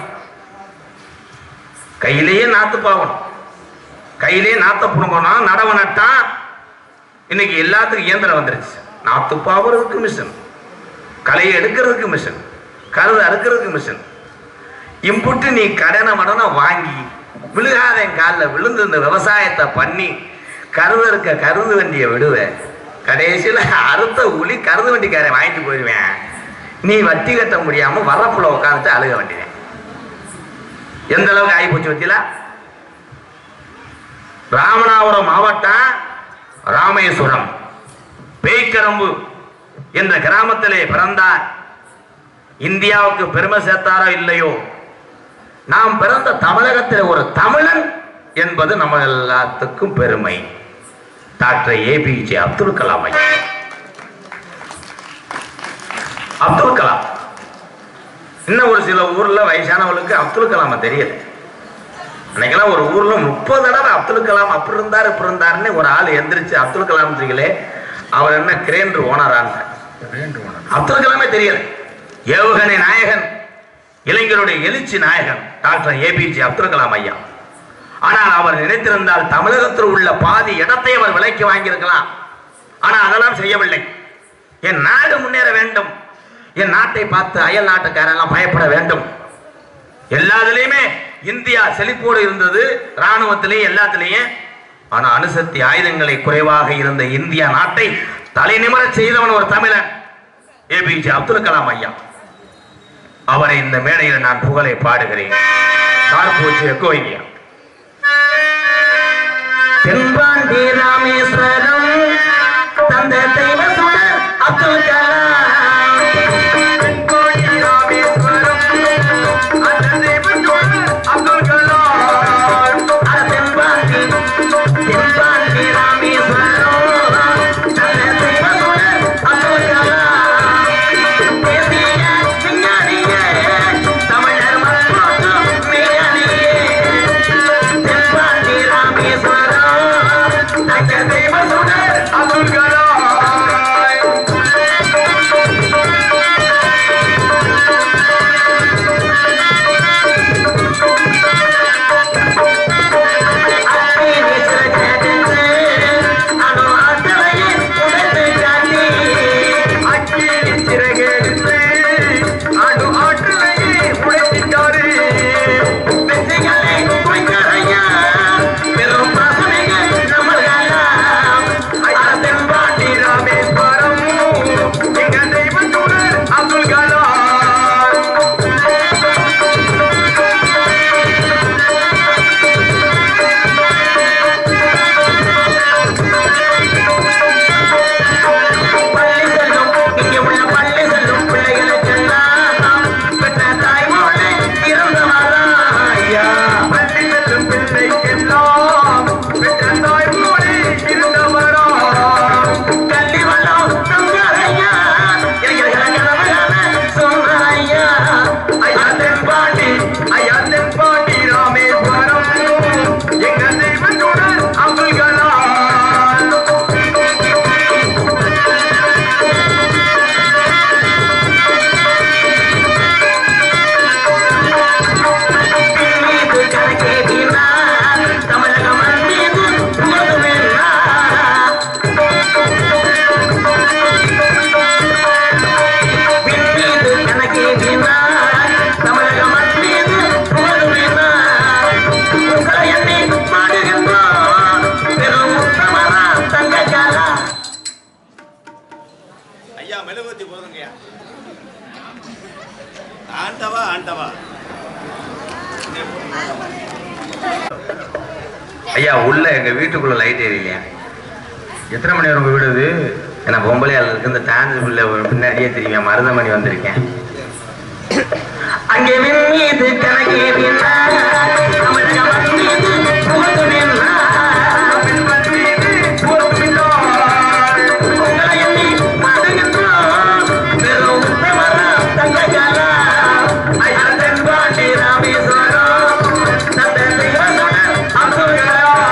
கையிலேயே நாத்து பாவணும் கையிலேயே நாத்த புடுங்கணும் நடவு நட்டா இன்னைக்கு எல்லாத்துக்கும் இயந்திரம் வந்துருச்சு நாத்து பாவுறதுக்கு மிஷின் களையை எடுக்கிறதுக்கு மிஷின் கருது அறுக்கிறதுக்கு மிஷின் இம்புட்டு நீ கடனை மடனை வாங்கி விழுகாத என் காலில் விழுந்து இந்த விவசாயத்தை பண்ணி கருது இருக்க கருது வண்டியை விடுவேன் கடைசியில் அறுத்த உளி கருது வண்டிக்காரன் வாங்கிட்டு போயிடுவேன் நீ வட்டி கட்ட முடியாம வரப்புல உட்காந்துட்டு அழுக வேண்டியது எந்த அளவுக்கு ஆகி போச்சு வச்சில ராமநாதபுரம் மாவட்டம் ராமேஸ்வரம் பேய்க்கரம்பு என்ற கிராமத்திலே பிறந்தார் இந்தியாவுக்கு பெருமை சேர்த்தாரோ இல்லையோ நாம் பிறந்த தமிழகத்தில் ஒரு தமிழன் என்பது நம்ம எல்லாத்துக்கும் பெருமை டாக்டர் ஏபிஜே அப்துல் கலாம் ஐயா அப்துல் கலாம் இன்னும் ஒரு சில ஊர்ல வயசானவளுக்கு அப்துல் கலாம தெரியல அன்னைக்கெல்லாம் ஒரு ஊர்ல முப்பது தடவை அப்துல் கலாம் அப்படி இருந்தாரு இப்படி இருந்தாருன்னு ஒரு ஆள் எந்திரிச்சு அப்துல் கலாம்ன்றீங்களே அவர் என்ன கிரேண்டர் ஓனரான்னு அப்துல் கலாமே தெரியல ஏவுகணை நாயகன் இளைஞருடைய எழுச்சி நாயகன் டாக்டர் ஏபிஜே அப்துல் கலாம் ஐயா ஆனால் அவர் நினைத்திருந்தால் தமிழகத்தில் உள்ள பாதி இடத்தை அவர் விலைக்கு வாங்கியிருக்கலாம் ஆனால் அதெல்லாம் செய்யவில்லை என் நாடு முன்னேற வேண்டும் என் நாட்டை பார்த்து அயல் நாட்டுக்காரெல்லாம் பயப்பட வேண்டும் எல்லாத்துலயுமே இந்தியா செழிப்போடு இருந்தது ராணுவத்திலேயும் எல்லாத்திலையும் ஆனா அணுசக்தி ஆயுதங்களை குறைவாக இருந்த இந்தியா நாட்டை தலை நிமிரச் செய்தவன் ஒரு தமிழன் ஏபிஜே அப்துல் கலாம் ஐயா அவரை இந்த மேடையில் நான் புகழை பாடுகிறேன் கார்பூச்சி கோயிலியா தென்பாண்டி ராமேஸ்வரம் தந்த தெய்வ சுடர் அப்துல் கலாம் தென்பாண்டி ராமேஸ்வரம் அந்த தெய்வ சுடர் அப்துல் கலாம் அட தென்பாண்டி தென்பாண்டி ராமேஸ்வரம் தந்த தெய்வ சுடர் அப்துல் கலாம் தேசிய விஞ்ஞானியே தமிழர் மக்களுக்கு மெய்ஞானியே தென்பாண்டி ராமேஸ்வரம் தங்க தெய்வ சுடர் அப்துல் கலாம் அக்கினி சிறகெடுத்து அணு ஆற்றலையே உடைத்து காட்டி அக்கினி சிறகெடுத்து அணு ஆற்றலையே உடைத்திட்டாரு வெற்றிகளை குறைக்கறையா பெரும் பசுமைகள் நம்மளெல்லாம் தென்பாண்டி ராமேஸ்வரம் எங்க தெய்வத்துடன் அப்துல் கலாம் பள்ளி செல்லும் இங்கே உள்ள பள்ளி செல்லும் பிள்ளைகளுக்கெல்லாம் பெற்ற தாய்மொழி இறந்தவரா ஐயா பள்ளி செல்லும் பிள்ளைக்கெல்லாம் பெற்ற தாய்மொழி இருந்தவரா கல்வி வளம் தந்தாரையா இளைஞர்களை கனவுகான சொன்னாரையா ஐயா தென்பாண்டி ஐயா தென்பாண்டி ராமேஸ்வரம் எங்க தெய்வத்துடன் அப்துல் கலாம் மீது கணக்கேற்றினார் தமிழகம் மீது முழுதுமெல்லாம் மீது கணக்கேற்றினார் தமிழகம் மீது முழுதுமெல்லாம் உங்களை எண்ணி பாடுகின்றோம் பெரும் உத்தமரா தங்கக்காலா ஐயா மெழுகுவத்தி போதுங்கய்யா ஆண்டவா ஆண்டவா ஐயா உள்ள எங்க வீட்டுக்குள்ள லைட் எரியலையா எத்தனை மணி வரும் உங்க வீடு இது ஏன்னா பொம்பளையால் இருக்கு இந்த டான்ஸ் பிள்ளை பின்னாடியே தெரியும் மருதமணி வந்திருக்கேன் அங்கே மீது கணக்கே தமிழகம் மீது புகழ்ந்து நின்றார். உங்களை எண்ணி பாடுகின்றோம். பெரும் உத்தமரா தங்கக்காலா. ஐயா தென்பாண்டி ராமேஸ்வரம். தந்த தெய்வசுடர் அப்துல் கலாம்.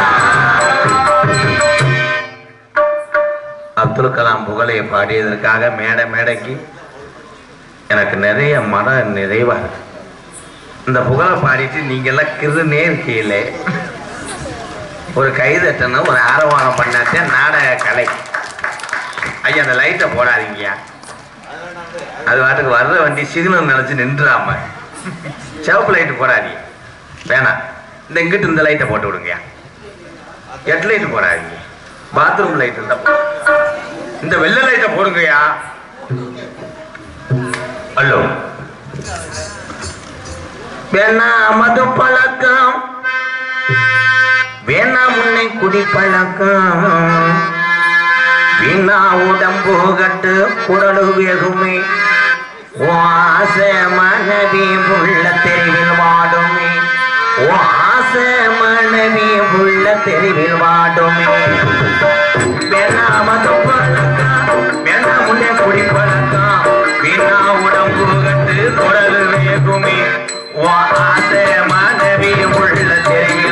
அப்துல் கலாம் புகழை பாடியதற்காக மேடை மேடைக்கு எனக்கு நிறைய மன நிறைவா இருக்கு இந்த புகழை பாடிட்டு நீங்க எல்லாம் கிருனே இருக்கீங்களே ஒரு கைதட்டணும் ஒரு ஆரவாரம் பண்ணாத்தே நாடக கலை ஐயா அந்த லைட்டை போடாதீங்கய்யா அது பாட்டுக்கு வர்ற வண்டி சிக்னல் நினைச்சு நின்றுடாம சிவப்பு லைட்டு போடாதீங்க வேணாம் இந்த இங்கிட்டு இந்த லைட்டை போட்டு விடுங்கய்யா எட் லைட் போடாதீங்க பாத்ரூம் லைட் இருந்தா போ- இந்த வெள்ளை லைட்டை போடுங்கய்யா ஹலோ வேணா மது பழக்கம் வேணா முன்னை குடி பழக்கம் வீணா உடம்பு கட்டு குடலு வேகுமே ஓ ஆசை மனைவி உள்ள தெருவில் வாடுமே ஓ ஆசை மனைவி உள்ள தெருவில் வாடுமே வேணா மது பழக்கம் வேணா முன்னே குடி பழக்கம் வீணா உடம்பு கட்டு குடலு வேகுமே ஓ ஆசை மனைவி உள்ள தெருவில்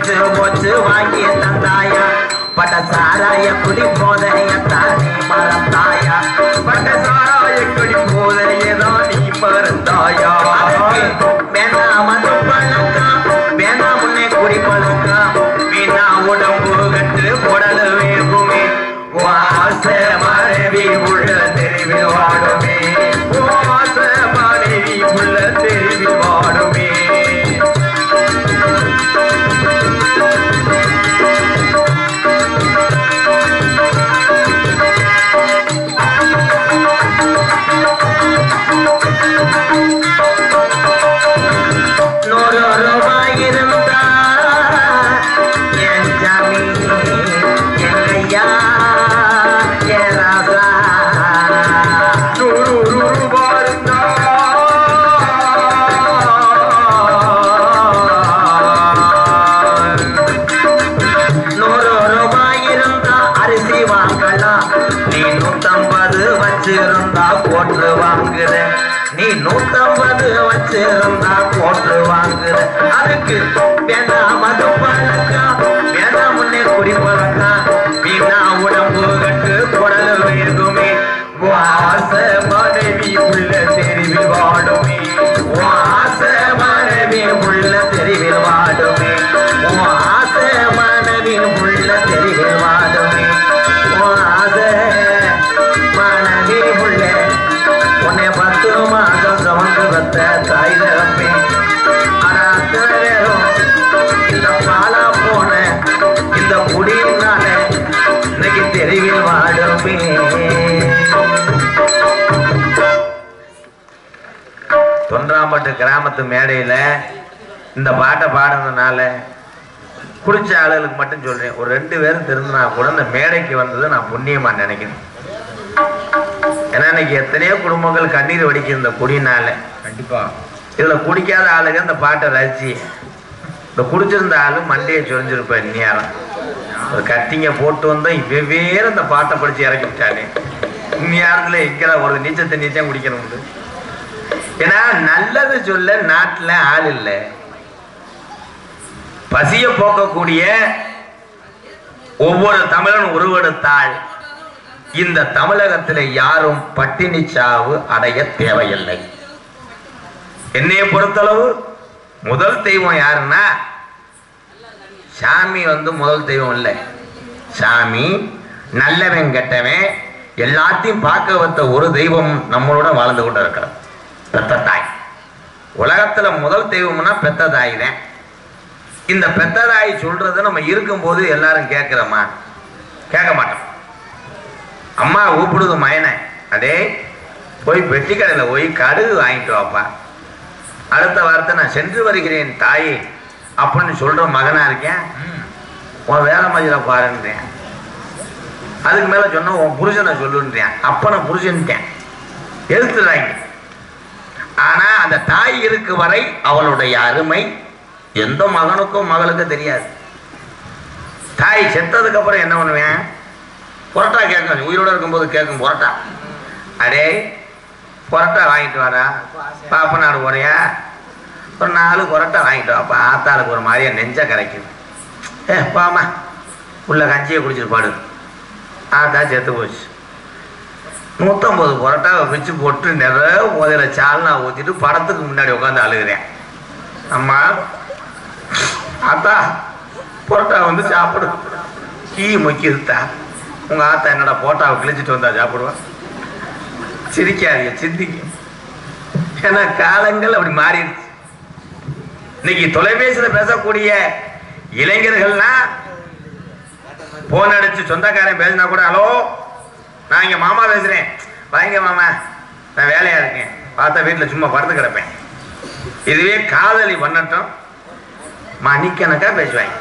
போச்சு போச்சு வாங்கி தந்தாயா பட்ட சாராய குடி போதைய தானே மறந்தாயா பட்ட சாராய கொடி போதையதான் நீ மறந்தாயா வேணாம் மது பழக்கம் வேணாம் முன்னே குடி பழக்கம் வீணா உடம்பு கட்டு உடல் வேகுமே வாச மனைவி உள்ள தெருவில் வாடுமே வாச மனைவி உள்ள தெருவில் வாடுமே நூறு ரூபாய் இருந்தா என் ஜாமி எங்கையா என் ராசா நூறு ரூபாய் இருந்தா நூறு ரூபாய் இருந்தா அரிசி வாங்கலாம் நீ நூத்தம்பது வச்சிருந்தா போட்டு வாங்குற நீ நூத்தம்பது வச்சிருந்தா போட்டு வாங்குற அதுக்கு வேணாம் மது பழக்கம் வேணாம் முன்னே குடி பழக்கம் வீணா உடம்பு கட்டு குடல் வேகுமே வாச மனைவி உள்ள தெருவில் வாடுமே வாச மனைவி உள்ள தெருவில் வாடுமே வாச மனைவி உள்ள தெருவில் வாடுமே வாச மனைவி உள்ள உன்னை பத்து மாதம் கவர்ந்து வந்த தாய் தரப்பே ஆனா அத்தனை நேரம் இந்த பாலா போன இந்த குடியினால இன்னைக்கு தெருவில் வாடுமே தொன்றாம்பட்டு கிராமத்து மேடையில இந்த பாட்டை பாடுனதுனால குடிச்ச ஆளுகளுக்கு மட்டும் சொல்றேன் ஒரு ரெண்டு பேரும் திருந்தினா கூட இந்த மேடைக்கு வந்தது நான் புண்ணியமா நினைக்கிறேன் ஏன்னா இன்னைக்கு எத்தனையோ குடும்பங்கள் கண்ணீர் வடிக்கும் இந்த குடினால கண்டிப்பா இதுல குடிக்காத ஆளுங்க இந்த பாட்டை ரசிச்சு இந்த குடிச்சிருந்த ஆளு மண்டையை சொரிஞ்சிருப்பேன் இந்நேரம் ஒரு கத்திங்க போட்டு வந்தோம் வெவ்வேறு இந்த பாட்டை படிச்சு இறக்கி விட்டானே இந்நேரத்துல எங்கடா ஒரு நீச்சத்தை நீச்சம் குடிக்கணும் ஏன்னா நல்லது சொல்ல நாட்டுல ஆள் இல்லை பசிய போக்கக்கூடிய ஒவ்வொரு தமிழன் உருவெடுத்தால் இந்த தமிழகத்தில் யாரும் பட்டினி சாவு அடைய தேவையில்லை என்னைய பொறுத்தளவு முதல் தெய்வம் யாருன்னா சாமி வந்து முதல் தெய்வம் இல்லை சாமி நல்லவன் கெட்டவன் எல்லாத்தையும் பார்க்க வந்த ஒரு தெய்வம் நம்மளோட வாழ்ந்து கொண்டு இருக்கிறது பெத்த தாய் உலகத்துல முதல் தெய்வம்னா பெத்த தாய் தான் இந்த பெத்த தாய் சொல்றது நம்ம இருக்கும்போது எல்லாரும் கேட்கிறோமா கேட்க மாட்டோம் அம்மா கூப்பிடுது மயனை அடே போய் பெட்டி கடையில் போய் கடுகு வாங்கிட்டு வாப்பா அடுத்த வார்த்தை நான் சென்று வருகிறேன் தாயே அப்படின்னு சொல்ற மகனா இருக்கேன் உன் வேலை மதியில பாருன்றேன் அதுக்கு மேல சொன்னா உன் புருஷனை சொல்லுன்றேன் அப்பனை புருஷன்ட்டேன் எதிர்த்துறாங்க ஆனா அந்த தாய் இருக்கு வரை அவளுடைய அருமை எந்த மகனுக்கும் மகளுக்கும் தெரியாது தாய் செத்ததுக்கு அப்புறம் என்ன பண்ணுவேன் புரோட்டா கேட்கும் உயிரோட இருக்கும்போது கேட்கும் புரோட்டா அடே புரோட்டா வாங்கிட்டு வாடா பாப்பநாடு போறியா ஒரு நாலு புரோட்டா வாங்கிட்டு வாப்பா ஆத்தாளுக்கு ஒரு மாதிரியா நெஞ்ச கரைக்கும் ஏ பாமா உள்ள கஞ்சியை குடிச்சிட்டு பாடு ஆத்தா செத்து போச்சு நூற்றம்பது புரோட்டாவை வச்சு போட்டு நிறைய முதல்ல சால்னா ஊற்றிட்டு படத்துக்கு முன்னாடி உட்காந்து அழுகிறேன் அம்மா ஆத்தா புரோட்டா வந்து சாப்பிடு டீ முக்கியதுத்தா உங்க ஆத்தா என்னடா போட்டாவை கிழிச்சிட்டு வந்தா சாப்பிடுவா சிரிக்காதீங்க சிந்திங்க ஏன்னா காலங்கள் அப்படி மாறிடுச்சு இன்னைக்கு தொலைபேசியில பேசக்கூடிய இளைஞர்கள்னா போன் அடிச்சு சொந்தக்காரன் பேசினா கூட ஹலோ நான் இங்க மாமா பேசுறேன் வாங்க மாமா நான் வேலையா இருக்கேன் பார்த்தா வீட்டுல சும்மா படுத்து கிடப்பேன் இதுவே காதலி பண்ணட்டும் மணிக்கணக்கா பேசுவாங்க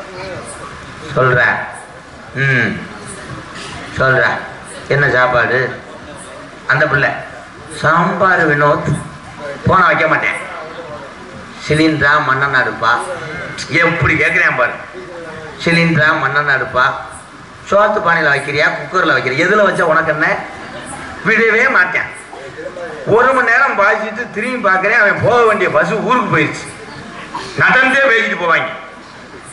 சொல்ற ம் சொல்ற என்ன சாப்பாடு அந்த பிள்ளை சாம்பார் வினோத் போன வைக்க மாட்டேன் சிலிண்டரா மண்ணெண்ணெய் அடுப்பா எப்படி கேட்குறேன் பாரு சிலிண்டரா மண்ணெண்ணெய் அடுப்பா சோத்து பானையில் வைக்கிறியா குக்கரில் வைக்கிறியா எதில் வச்சா உனக்கு என்ன விடவே மாட்டேன் ஒரு மணி நேரம் பாய்ச்சிட்டு திரும்பி பார்க்குறேன் அவன் போக வேண்டிய பஸ் ஊருக்கு போயிடுச்சு நடந்தே பேசிட்டு போவாங்க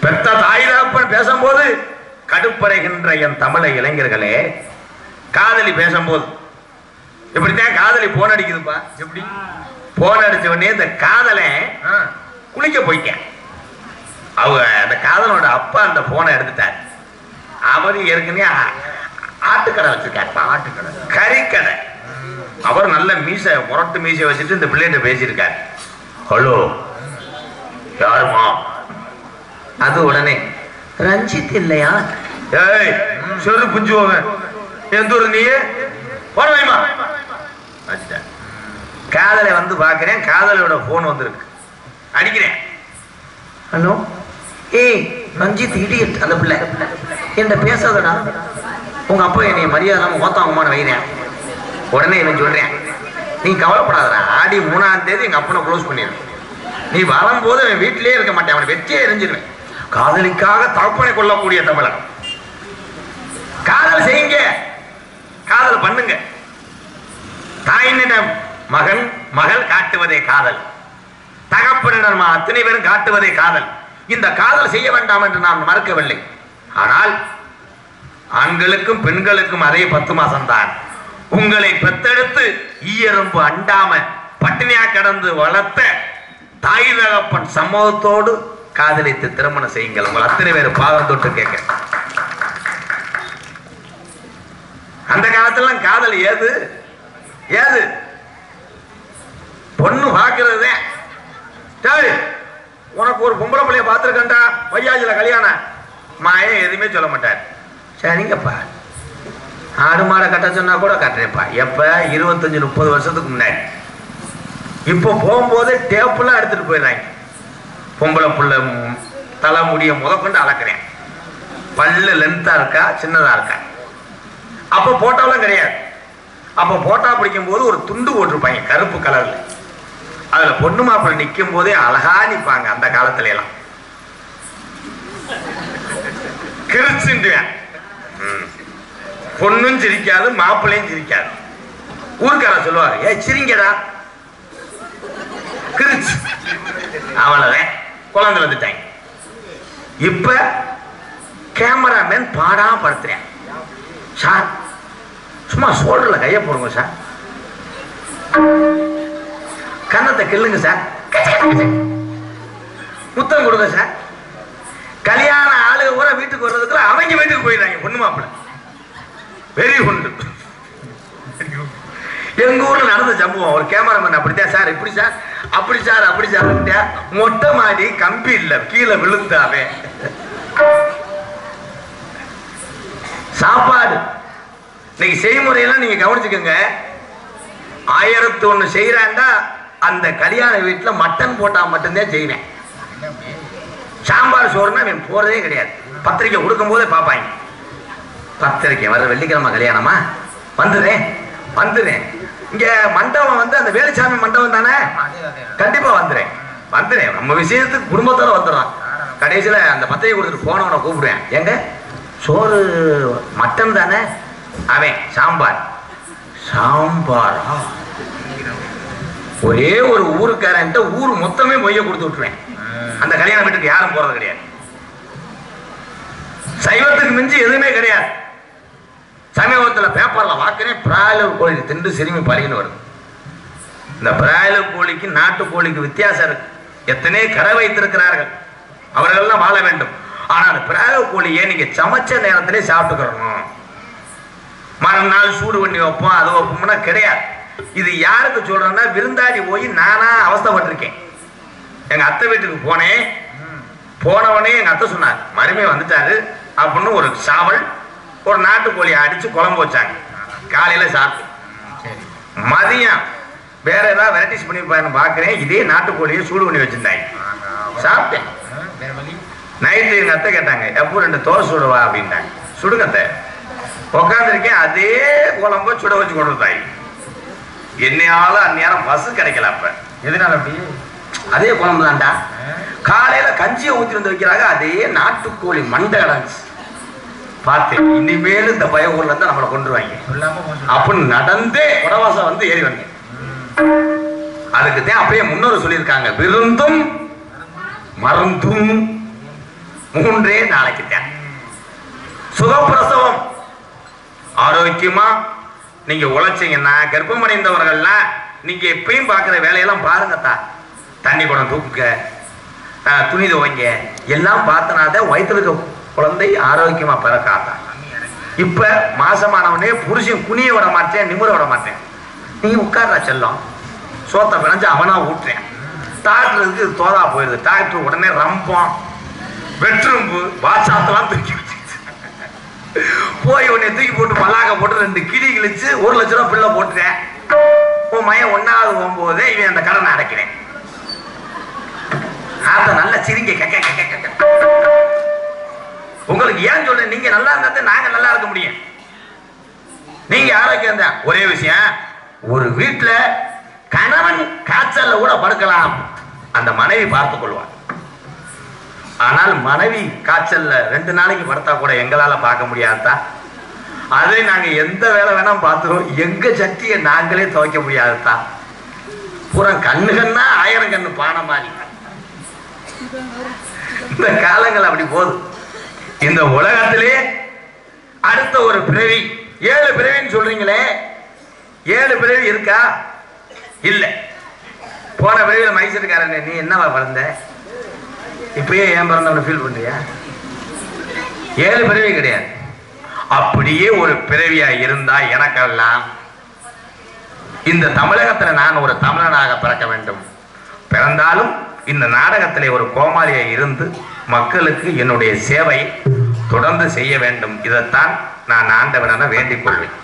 பெத்த தாய் தகப்பன் பேசும்போது கடுப்படைகின்ற என் தமிழை இளைஞர்களே காதலி பேசும்போது இப்படித்தான் காதலி போன் அடிக்குதுப்பா எப்படி போன் அடிச்ச உடனே இந்த காதலை ஆ, குளிக்க போயிட்டேன் அவங்க அந்த காதலோட அப்பா அந்த போனை எடுத்துட்டார் அவர் ஏற்கனவே ஆ- ஆட்டுக்கடை வச்சிருக்காருப்பா ஆட்டுக்கடை கறிக்கடை அவர் நல்ல மீசை முரட்டு மீசை வச்சுட்டு இந்த பிள்ளைகிட்ட பேசியிருக்காரு ஹலோ யாருமா அது உடனே ரஞ்சித் இல்லையா ஏய் செரு புஞ்சுவோங்க எந்த ஊரு நீ போன வைமா வச்சுட்டேன் காதலை வந்து பார்க்கிறேன் காதலோட போன் வந்திருக்கு அடிக்கிறேன் ஹலோ ஏய் ரஞ்சித் இடியட் அந்த பிள்ளை என்கிட்ட பேசாதடா உங்க அப்பா என்னை மரியாதை இல்லாம ஓத்தாங்கம்மான வைக்கிறேன் உடனே இவன் சொல்றேன் நீ கவலைப்படாதடா ஆடி மூணாம் தேதி எங்க அப்பனை க்ளோஸ் பண்ணிடுவேன் நீ வரும்போது அவன் வீட்டிலேயே இருக்க மாட்டேன் அவனை வெற்றியே எரிஞ்சிருவேன் காதலிக்காக தகப்பனை கொள்ளக்கூடிய தமிழகம் காதல் செய்யுங்க காதல் பண்ணுங்க தாயினிடம் மகன் மகள் காட்டுவதே காதல் தகப்பனிடம் அத்தனை பேரும் காட்டுவதே காதல் இந்த காதல் செய்ய வேண்டாம் என்று நான் மறுக்கவில்லை ஆனால் ஆண்களுக்கும் பெண்களுக்கும் அதே பத்து மாசம்தான் உங்களை பெத்தெடுத்து ஈயரும்பு அண்டாம பட்டினியா கடந்து வளர்த்த தாய் தகப்பன் சம்மதத்தோடு காதலித்து திருமணம் செய்யுங்கள் உங்கள் அத்தனை பேர் பாதம் தொட்டு கேட்க அந்த காலத்துல காதல் ஏது ஏது பொண்ணு பாக்குறது டேய் உனக்கு ஒரு பொம்பளை பிள்ளைய பார்த்துருக்கேன்டா வையாஜில கல்யாணம் மாயே எதுவுமே சொல்ல மாட்டார் சரிங்கப்பா ஆடு மாடை கட்ட சொன்னா கூட கட்டுறேன்ப்பா எப்ப இருபத்தஞ்சு முப்பது வருஷத்துக்கு முன்னாடி இப்போ போகும்போது டேப்புலாம் எடுத்துட்டு போயிடுறாங்க பொம்பளை புள்ள ம், தலை முடிய முதற்கொண்டு அளக்குறேன் பல்லு லென்த்தா இருக்கா சின்னதா இருக்கா அப்போ போட்டோலாம் கிடையாது அப்போ போட்டோ பிடிக்கும் போது ஒரு துண்டு போட்டிருப்பாங்க கருப்பு கலர்ல அதுல பொண்ணு மாப்பிள்ளை நிற்கும் போதே அழகா நிப்பாங்க அந்த காலத்துல எல்லாம் கிரிச்சுண்டுவேன் ம். பொண்ணும் சிரிக்காது மாப்பிள்ளையும் சிரிக்காது ஊருக்கார சொல்லுவாரு ஏ சிரிங்கடா கிரிச்சு அவ்வளவுதான் குழந்தை வந்துட்டாங்க இப்ப கேமராமேன் பாடா படுத்துறேன் சார் சும்மா சோல்டர்ல கைய போடுங்க சார் கன்னத்தை கிள்ளுங்க சார் முத்தம் கொடுங்க சார் கல்யாண ஆளுக பூரா வீட்டுக்கு வர்றதுக்குள்ள அவங்க வீட்டுக்கு போயிடுறாங்க பொண்ணு மாப்பிள்ள வெரி குண்டு எங்க ஊர்ல நடந்த சம்பவம் ஒரு கேமராமேன் அப்படித்தான் சார் இப்படி சார் அப்படி சார் அப்படி சார் மொட்டை மாடி கம்பி இல்ல கீழே விழுந்தாவே சாப்பாடு இன்னைக்கு செய்முறையெல்லாம் நீங்க கவனிச்சுக்கோங்க ஆயிரத்தி ஒண்ணு செய்யறாண்டா அந்த கல்யாண வீட்டுல மட்டன் போட்டா மட்டும்தான் செய்வேன் சாம்பார் சோறுனா அவன் போறதே கிடையாது பத்திரிக்கை கொடுக்கும் போதே பார்ப்பாங்க பத்திரிக்கை வர வெள்ளிக்கிழமை கல்யாணமா வந்துடுறேன் வந்துடுறேன் இங்க மண்டபம் வந்து அந்த வேலுச்சாமி மண்டபம் தானே கண்டிப்பா வந்துடுறேன் வந்துடுறேன் நம்ம விஷயத்துக்கு குடும்பத்தோட வந்துடுறான் கடைசியில அந்த பத்திரிக்கை கொடுத்துட்டு போனவனை கூப்பிடுவேன் எங்க சோறு மட்டன் தானே அவன் சாம்பார் சாம்பாரா ஒரே ஒரு ஊருக்காரன்ட்ட ஊர் மொத்தமே மொய்ய கொடுத்து விட்டுருவேன் அந்த கல்யாண வீட்டுக்கு யாரும் போறது கிடையாது சைவத்துக்கு மிஞ்சி எதுவுமே கிடையாது சமீபத்துல பேப்பர்ல வாக்குறேன் பிராய்லர் கோழி திண்டு சிறுமி பறின்னு வருது இந்த பிராய்லர் கோழிக்கு நாட்டு கோழிக்கு வித்தியாசம் இருக்கு எத்தனை கடை வைத்திருக்கிறார்கள் அவர்கள்லாம் வாழ வேண்டும் ஆனா அந்த பிராய்லர் கோழியை நீங்க சமைச்ச நேரத்திலே சாப்பிட்டுக்கிறணும் மறுநாள் சூடு பண்ணி வைப்போம் அது வைப்போம்னா கிடையாது இது யாருக்கு சொல்றேன்னா விருந்தாடி போய் நானா அவஸ்தைப்பட்டிருக்கேன் எங்க அத்தை வீட்டுக்கு போனேன் போனவனே எங்க அத்தை சொன்னார் மருமே வந்துட்டாரு அப்படின்னு ஒரு சாவல் ஒரு நாட்டுக்கோழியை அடிச்சு குழம்பு வச்சாங்க காலையில சாப்பிட்டு மதியம் வேற ஏதாவது வெரைட்டிஸ் பண்ணிருப்பாருன்னு பாக்குறேன் இதே நாட்டுக்கோழியை சூடு பண்ணி வச்சிருந்தாங்க சாப்பிட்டேன் நைட்டு எங்க அத்தை கேட்டாங்க எப்போ ரெண்டு தோசை சுடுவா அப்படின்ட்டாங்க சுடுங்க அத்தை உட்காந்துருக்கேன் அதே குழம்ப சுட வச்சு கொண்டு வந்தாங்க என்னையால அந்நேரம் பஸ் கிடைக்கல அப்ப எதனால அப்படி அதே குழம்பு தான்டா காலையில கஞ்சியை ஊத்தி வந்து வைக்கிறாங்க அதே நாட்டுக்கோழி மண்டை கிடந்துச்சு பார்த்தேன் இனிமேல் இந்த பய ஊர்ல இருந்து நம்மளை கொண்டுருவாங்க சொல்லாம போக அப்படின்னு நடந்தே குடவாசம் வந்து ஏறி வந்தேன் அதுக்கு தான் அப்படியே முன்னோர் சொல்லியிருக்காங்க விருந்தும் மருந்தும் மூன்றே நாளைக்கு தான் சுகப்பிரசவம் ஆரோக்கியமா நீங்க உழைச்சீங்கன்னா கர்ப்பமடைந்தவர்கள்லாம் நீங்க எப்பயும் பார்க்குற வேலையெல்லாம் பாருங்கத்தா தண்ணி குடம் தூக்குங்க ஆஹ், துணி துவைங்க எல்லாம் பார்த்தனாதான் வயிற்றுல இருக்க குழந்தை ஆரோக்கியமா பிறக்காதான் இப்ப மாசமானவனே புருஷன் குனிய விட மாட்டேன் நிமிர விட மாட்டேன் நீ உட்கார்றா செல்லம் சோத்தை பிணைஞ்சு அவனா ஊட்டுறேன் டாக்டருக்கு தோதா போயிடுது டாக்டர் உடனே ரம்பம் வெற்றும்பு வாட்சாத்தெல்லாம் தூக்கி வச்சு போய் உன்னை தூக்கி போட்டு மல்லாக்க போட்டு ரெண்டு கிளி கிழிச்சு ஒரு லட்ச ரூபா பிள்ளை போட்டுட்டேன் உன் மையன் ஒன்னாவது போகும்போதே இவன் அந்த கடனை அடைக்கிறேன் ஆத்த நல்ல சிரிங்க கக்க கக்க கக்க உங்களுக்கு ஏன் சொல்றேன் நீங்க நல்லா இருந்தா தான் நாங்க நல்லா இருக்க முடியும் நீங்க ஆரோக்கியம் தான் ஒரே விஷயம் ஒரு வீட்டுல கணவன் காய்ச்சல்ல கூட படுக்கலாம் அந்த மனைவி பார்த்துக் கொள்வார் ஆனால் மனைவி காய்ச்சல்ல ரெண்டு நாளைக்கு படுத்தா கூட எங்களால பார்க்க முடியாதா அதை நாங்க எந்த வேலை வேணா பார்த்துருவோம் எங்க சட்டியை நாங்களே துவைக்க முடியாததா பூரா கண்ணு கண்ணா ஆயிரம் கண்ணு பானை மாதிரி இந்த காலங்கள் அப்படி போகுது இந்த உலகத்திலே அடுத்த ஒரு பிறவி ஏழு பிறவின்னு சொல்றீங்களே ஏழு பிறவி இருக்கா இல்ல போன பிறவியில மைசூர்காரன் நீ என்னவா பிறந்த இப்பயே ஏன் பிறந்தவன ஃபீல் பண்றியா ஏழு பிறவி கிடையாது அப்படியே ஒரு பிறவியா இருந்தா எனக்கெல்லாம் இந்த தமிழகத்துல நான் ஒரு தமிழனாக பிறக்க வேண்டும் பிறந்தாலும் இந்த நாடகத்திலே ஒரு கோமாளியா இருந்து மக்களுக்கு என்னுடைய சேவை தொடர்ந்து செய்ய வேண்டும் இதைத்தான் நான் ஆண்டவன வேண்டிக் கொள்வேன்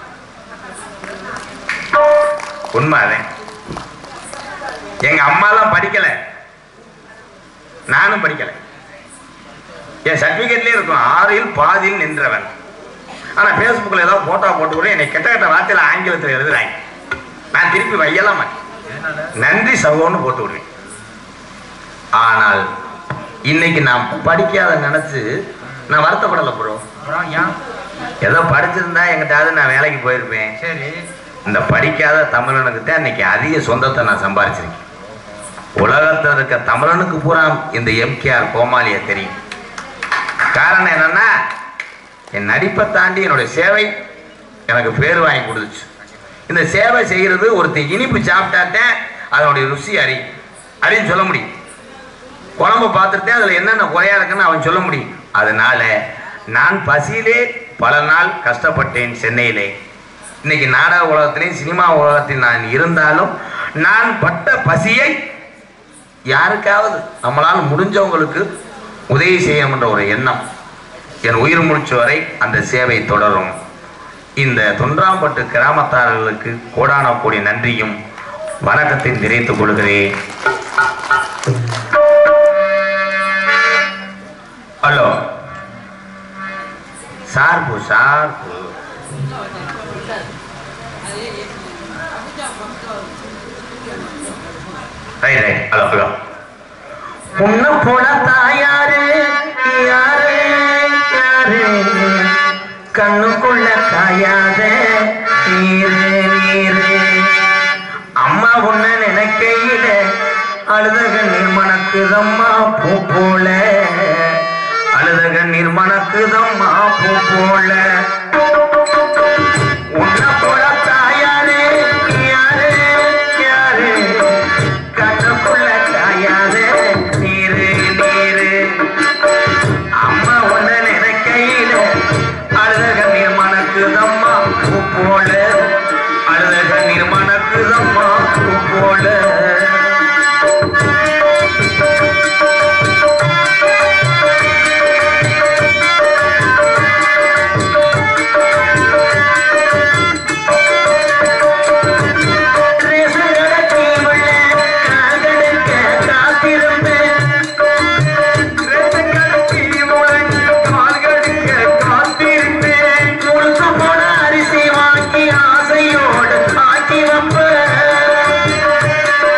உண்மை அதே எங்க அம்மாலாம் படிக்கல நானும் படிக்கல என் சர்டிபிகேட்லயே இருக்கும் ஆறில் பாதியில் நின்றவன் ஆனா பேஸ்புக்ல ஏதாவது போட்டோ போட்டு கூட என்னை கெட்ட கெட்ட வார்த்தையில ஆங்கிலத்தில் எழுதுறாங்க நான் திருப்பி வையலாம் மாட்டேன் நன்றி சகோன்னு போட்டு விடுவேன் ஆனால் இன்னைக்கு நான் படிக்காத நினைச்சு நான் வருத்தப்படலை ப்ரோ அப்புறம் ஏன் ஏதோ படிச்சிருந்தா எங்கிட்டாவது நான் வேலைக்கு போயிருப்பேன் சரி இந்த படிக்காத தமிழனுக்கு தான் இன்னைக்கு அதிக சொந்தத்தை நான் சம்பாரிச்சிருக்கேன் உலகத்தில் இருக்க தமிழனுக்கு பூரா இந்த எம்கேஆர் கோமாளியை தெரியும் காரணம் என்னன்னா என் நடிப்பை தாண்டி என்னுடைய சேவை எனக்கு பேர் வாங்கி கொடுத்துச்சு இந்த சேவை செய்கிறது ஒருத்தர் இனிப்பு சாப்பிட்டாட்டேன் அதனுடைய ருசி அறி அறின்னு சொல்ல முடியும் குழம்பு பார்த்துட்டேன் அதில் என்னென்ன குறையா இருக்குன்னு அவன் சொல்ல முடியும் அதனால நான் பசியிலே பல நாள் கஷ்டப்பட்டேன் சென்னையிலே இன்னைக்கு நாடக உலகத்திலையும் சினிமா உலகத்தில் நான் இருந்தாலும் நான் பட்ட பசியை யாருக்காவது நம்மளால் முடிஞ்சவங்களுக்கு உதவி செய்யணுன்ற ஒரு எண்ணம் என் உயிர் முடிச்சு வரை அந்த சேவை தொடரும் இந்த தொன்றாம்பட்டு கிராமத்தார்களுக்கு கோடான கோடி நன்றியும் வணக்கத்தை நிறைத்துக் கொள்கிறேன் ஹலோ சார்பு சார்பு ரைட் ரைட் ஹலோ ஹலோ உன்ன போல தாயாரு யாரு யாரு கண்ணுக்குள்ள காயாத நீரு நீரு அம்மா உன்ன நினைக்கையில அழுத கண்ணீர் மணக்குதம்மா பூ போல அழுத கண்ணீர் மணக்குதம்மா பூ போல உன்ன போல தாயாரு யாரு யாரு கண்ணுக்குள்ள காயாத நீரு நீரு அம்மா ஒன்ன நினைக்கையில அழுத கண்ணீர் மணக்குதம்மா பூ போல அழுத கண்ணீர் மணக்குதம்மா பூ போல ரேஷன் கடைக்கு உள்ள கால்கடுக்க காத்திருந்தேன் ரேஷன் கடைக்கு உள்ள கால்கடுக்க காத்திருந்தேன் முழுசு போன அரிசி வாங்கி ஆசையோடு ஆக்கி வப்பேன்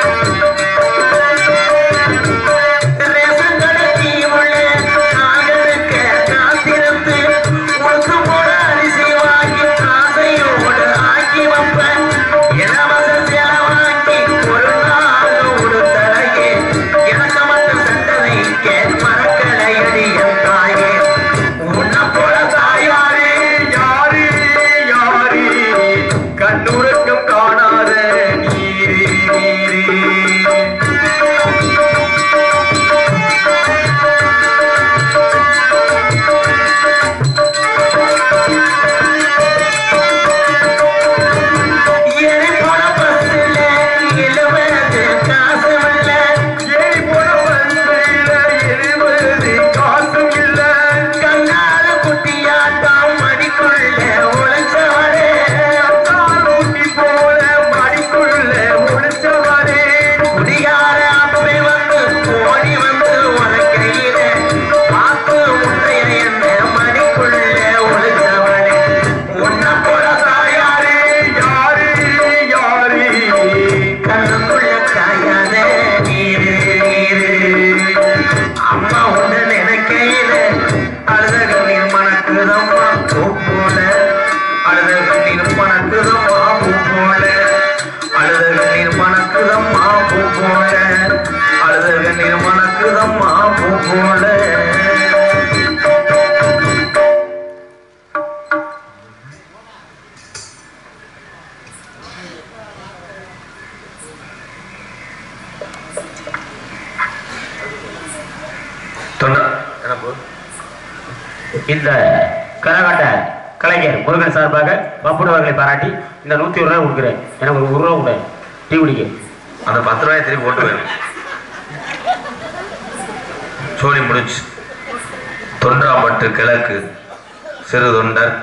தொண்டா இந்த கரகாட்ட கலைஞர் முருகன் சார்பாக பப்புடு அவர்களை பாராட்டி இந்த நூத்தி ஒரு ரூபாய் கொடுக்குறேன் எனக்கு ஒரு ஒரு ரூபா கொடு டீ குடிக்க அந்த பத்து ரூபாயை திருப்பி போட்டு போயிடும் சோழி முடிச்சு தொன்றாம்பட்டு கிழக்கு சிறு தொண்டர்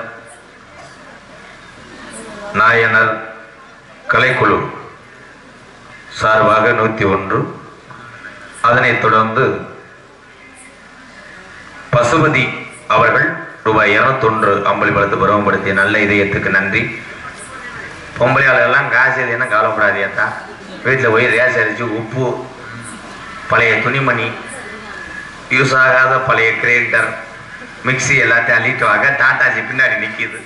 நாயனர் கலைக்குழு சார்பாக நூத்தி ஒன்று அதனைத் தொடர்ந்து பசுபதி அவர்கள் ரூபாய் இருநூத்தொன்று அம்பளி பலத்து பருவப்படுத்திய நல்ல இதயத்துக்கு நன்றி பொம்பளையாளெல்லாம் காசு இல்லைன்னா கவலைப்படாதியாத்தா வீட்டில் போய் ரேஸ் அரிச்சு உப்பு பழைய துணிமணி யூஸ் ஆகாத பழைய கிரைண்டர் மிக்ஸி எல்லாத்தையும் அள்ளிட்டு வாங்க டாட்டாஜி பின்னாடி நிற்கிது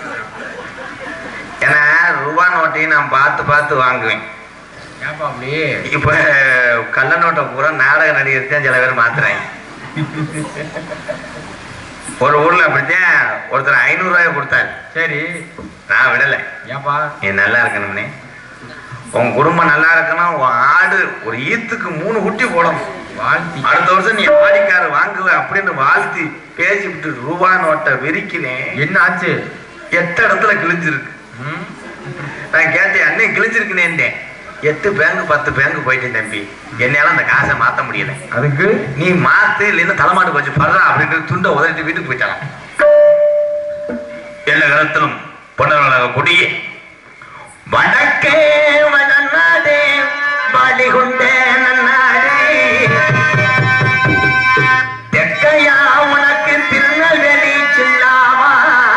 ஏன்னா ரூபா நோட்டையும் நான் பார்த்து பார்த்து வாங்குவேன் ஏப்பா அப்படி இப்போ கள்ள நோட்டை பூரா நாடக நடிகர் தான் சில பேர் மாத்துறாங்க ஒரு ஊர்ல அப்படித்தான் ஒருத்தர் ஐநூறு ரூபாய் கொடுத்தாரு சரி நான் விடலை ஏப்பா நீ நல்லா இருக்கணும்னே உன் குடும்பம் நல்லா இருக்கணும் உன் ஆடு ஒரு ஈத்துக்கு மூணு குட்டி போடணும் வாழ்த்தி அடுத்த வருஷம் நீ ஆடிக்காரு வாங்குவ அப்படின்னு வாழ்த்தி பேசி விட்டு ரூபா நோட்டை விரிக்கிறேன் என்ன ஆச்சு எட்டு இடத்துல கிழிஞ்சிருக்கு ம்? நான் கேட்டேன் அண்ணே கிழிஞ்சிருக்குனேன் எட்டு பேங்க் பத்து பேங்க் போயிட்டேன் தம்பி என்னால அந்த காசை மாத்த முடியல அதுக்கு நீ மாத்து இல்லைன்னா தலைமாட்டு கொஞ்சம் படுறா அப்படின்ட்டு துண்டை உதறிட்டு வீட்டுக்கு போயிட்டாங்க எல்லா காலத்திலும் பொன்னவளாக கொடியே வடக்கே வடநாடே பாடிகொண்டே நன்னாடே தெற்கையா உனக்கு திருநெல்வேலி சின்னாவா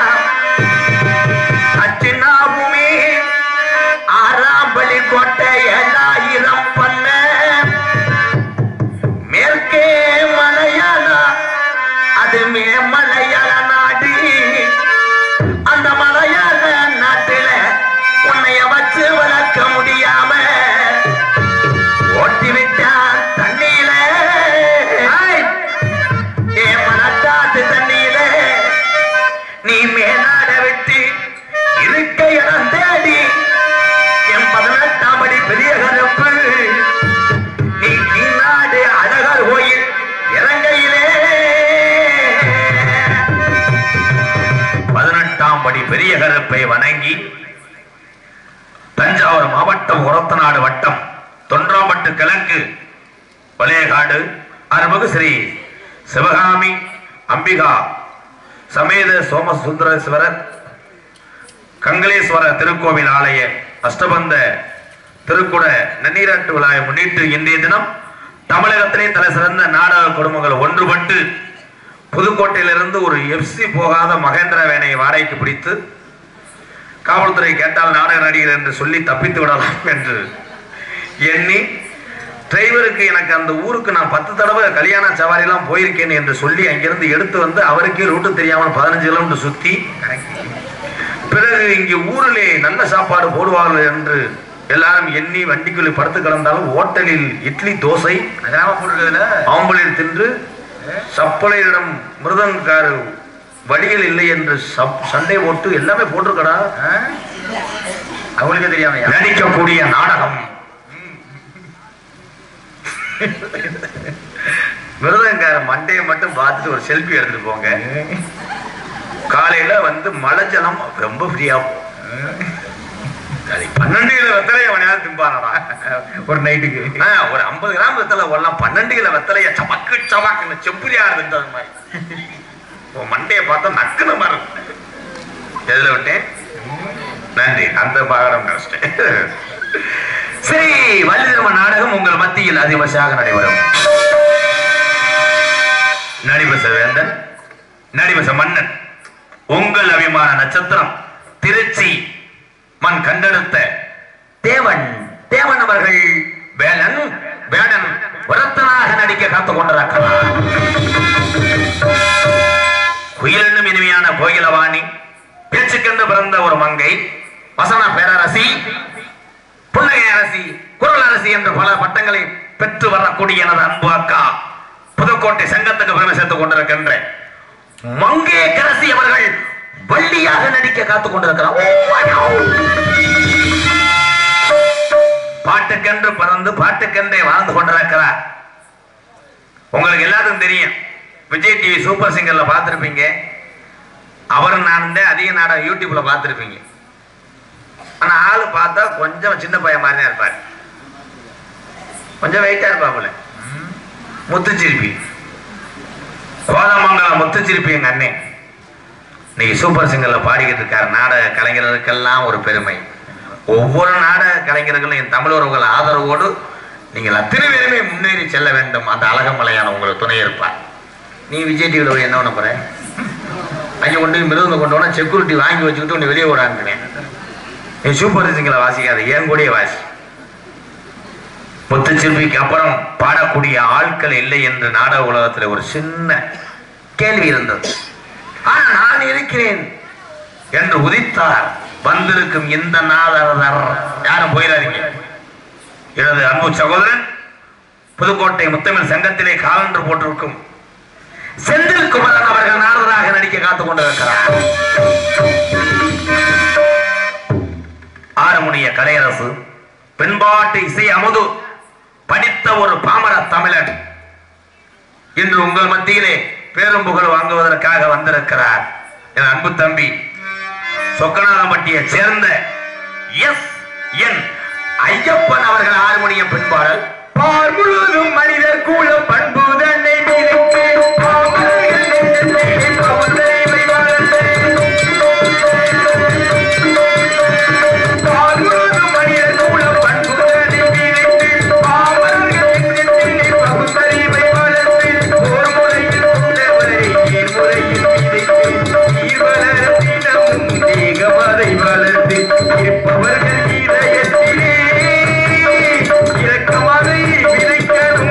அச்சின்னாவுமே ஆறாம் பலி கோட்டை ஏழாயிரம் பண்ண மேற்கே மலையாளா அது மே மலையாள நாடு அந்த மலையாள நாட்டுல உன்னைய வச்சு வளர்க்க முடியாம ஓட்டி விட்டான் தண்ணியில ஐய்! ஏ மலக்காத்து தண்ணியில நீ மேலாட விட்டு இருக்க இடம் தேடி என் பதினெட்டாம் அடி பெரிய கருப்பு நீ நீநாடு அழகர் கோயில் இலங்கையிலே பதினெட்டாம் படி பெரிய கருப்பை வணங்கி தஞ்சாவூர் மாவட்டம் உரத்தநாடு வட்டம் தொன்றாம்பட்டு கிழக்கு வளையகாடு அருள்மிகு ஸ்ரீ சிவகாமி அம்பிகா சமேத சோமசுந்தரேஸ்வரர் கங்கலேஸ்வரர் திருக்கோவில் ஆலய அஷ்டபந்த திருக்குட நன்னீராட்டு விழாவை முன்னிட்டு இன்றைய தினம் தமிழகத்திலே தலை சிறந்த நாடக குடும்பங்கள் ஒன்றுபட்டு புதுக்கோட்டையிலிருந்து ஒரு எஃப்சி போகாத மகேந்திர வேனை வாடகைக்கு பிடித்து காவல்துறை கேட்டால் நாடக நடிகர் என்று சொல்லி தப்பித்து விடலாம் என்று எண்ணி டிரைவருக்கு எனக்கு அந்த ஊருக்கு நான் பத்து தடவை கல்யாண சவாரிலாம் போயிருக்கேன் என்று சொல்லி அங்கிருந்து எடுத்து வந்து அவருக்கே ரூட்டு தெரியாமல் பதினஞ்சு கிலோமீட்டர் சுத்தி பிறகு இங்கே ஊரிலே நல்ல சாப்பாடு போடுவார்கள் என்று எல்லாரும் எண்ணி வண்டிக்குள்ளே படுத்து கிடந்தாலும் ஹோட்டலில் இட்லி தோசை அதெல்லாம் போட்டுருக்குதுல ஆம்பலில் தின்று சப்பளையிடம் மிருதங்காரு வடிகள் இல்லை என்று சப்- சண்டை போட்டு எல்லாமே போட்டிருக்கடா அவங்களுக்கே தெரியாமையா நடிக்கக்கூடிய நாடகம் மிருதங்கார மண்டையை மட்டும் பார்த்துட்டு ஒரு செல்ஃபி எடுத்துட்டு போங்க காலையில வந்து மழை ஜலம் ரொம்ப ஃப்ரீயா பன்னெண்டு கிலோ வெத்தலையை அவனையாவது திம்பானடா ஒரு நைட்டுக்கு ஆ, ஒரு ஐம்பது கிராம் வெத்தலை வரலாம் பன்னெண்டு கிலோ வெத்தலைய சமக்கு சமாக்குன்னு செப்புரியா இருந்தது மாதிரி உன் மண்டையை பார்த்தா நக்குன மாதிரி இருக்கு. எதுல விட்டேன் நன்றி அந்த பாகடம் நினைச்சிட்டேன் சரி வள்ளிதர்ம நாடகம் உங்கள் மத்தியில் அதிமசாக நடைபெறும் நடிபச வேந்தன் நடிபச மன்னன் உங்கள் அபிமான நட்சத்திரம் திருச்சி மண் கண்டெடுத்த தேவன் தேவன் அவர்கள் வேலன் வேடன் உரத்தனாக நடிக்க காத்துக் கொண்டிருக்கிறார் குயிலென்னும் இனிமையான கோயிலவாணி பேச்சுக்கென்று பிறந்த ஒரு மங்கை வசன பேரரசி புன்னகை அரசி குரல் அரசி என்று பல பட்டங்களை பெற்று வரக்கூடிய எனது அன்பு அக்கா புதுக்கோட்டை சங்கத்துக்கு பெருமை சேர்த்துக் கொண்டிருக்கின்ற மங்கே கரசி அவர்கள் வள்ளியாக நடிக்க காத்துக் கொண்டிருக்கிறார் பாட்டுக்கென்று பிறந்து பாட்டுக்கென்றே வாழ்ந்து கொண்டிருக்கிறார் உங்களுக்கு எல்லாத்துக்கும் தெரியும் விஜய் டிவி சூப்பர் சிங்கர்ல பார்த்துருப்பீங்க அவரும் நான் தான் அதிக நாடகம் யூடியூப்ல பார்த்துருப்பீங்க ஆனா ஆளு பார்த்தா கொஞ்சம் சின்ன பையன் மாதிரி தான் இருப்பார் கொஞ்சம் வெயிட்டா இருப்பாப்புல முத்துச்சிரிப்பி கோதமங்கலம் முத்துச்சிரிப்பி எங்க அண்ணன் இன்னைக்கு சூப்பர் சிங்கர்ல பாடிக்கிட்டு இருக்காரு நாடக கலைஞர்களுக்கெல்லாம் ஒரு பெருமை ஒவ்வொரு நாடக கலைஞர்களும் என் தமிழ் உறவுகள் ஆதரவோடு நீங்கள் அத்தனை பேருமே முன்னேறி செல்ல வேண்டும் அந்த அழகமலையான உங்களுக்கு துணை இருப்பார் நீ விஜய் டிவியில் போய் என்ன பண்ண போற அங்கே கொண்டு போய் மிருதங்க கொண்டு போனா செக்யூரிட்டி வாங்கி வச்சுக்கிட்டு உன்னை வெளியே விடாங்கிறேன் நீ சூப்பர் சிங்கரை வாசிக்காத ஏன் கூடயே வாசி முத்துச்சிற்பிக்கு அப்புறம் பாடக்கூடிய ஆட்கள் இல்லை என்று நாடக உலகத்தில் ஒரு சின்ன கேள்வி இருந்தது ஆனா நான் இருக்கிறேன் என்று உதித்தார் வந்திருக்கும் இந்த நாதரதர் யாரும் போயிடாதீங்க எனது அன்பு சகோதரன் புதுக்கோட்டை முத்தமிழ் சங்கத்திலே காலன்று போட்டிருக்கும் செந்தில் குமரன் அவர்கள் நாரதராக நடிக்க காத்துக் கொண்டிருக்கிறார் ஆறுமுனிய கலையரசு பெண்பாட்டு இசை அமுது படித்த ஒரு பாமர தமிழன் இன்று உங்கள் மத்தியிலே பேரும் புகழ் வாங்குவதற்காக வந்திருக்கிறார் என் அன்பு தம்பி சொக்கநாதம்பட்டியை சேர்ந்த எஸ் என் ஐயப்பன் அவர்கள் ஆறுமணிய பெண்பாடல் பார் முழுவதும் மனிதர் கூல பண்பு தன்னை விதைத்து பாவலர்கள் நெஞ்சத்திலே பவுந்தரிமை வளர்த்து. பார் முழுவதும் மனிதர் கூல பண்பு தன்னை விதைத்து பாவலர்கள் நெஞ்சத்திலே பகுத்தறிவை வளர்த்து. ஓர் முறையில் உள்ளவரை ஈர் முறையில் விதைத்து ஈர் வளர தினமும் தேகமதை வளர்த்து இருப்பவர்கள் இதயத்திலே இரக்கமதை விதைக்கணும்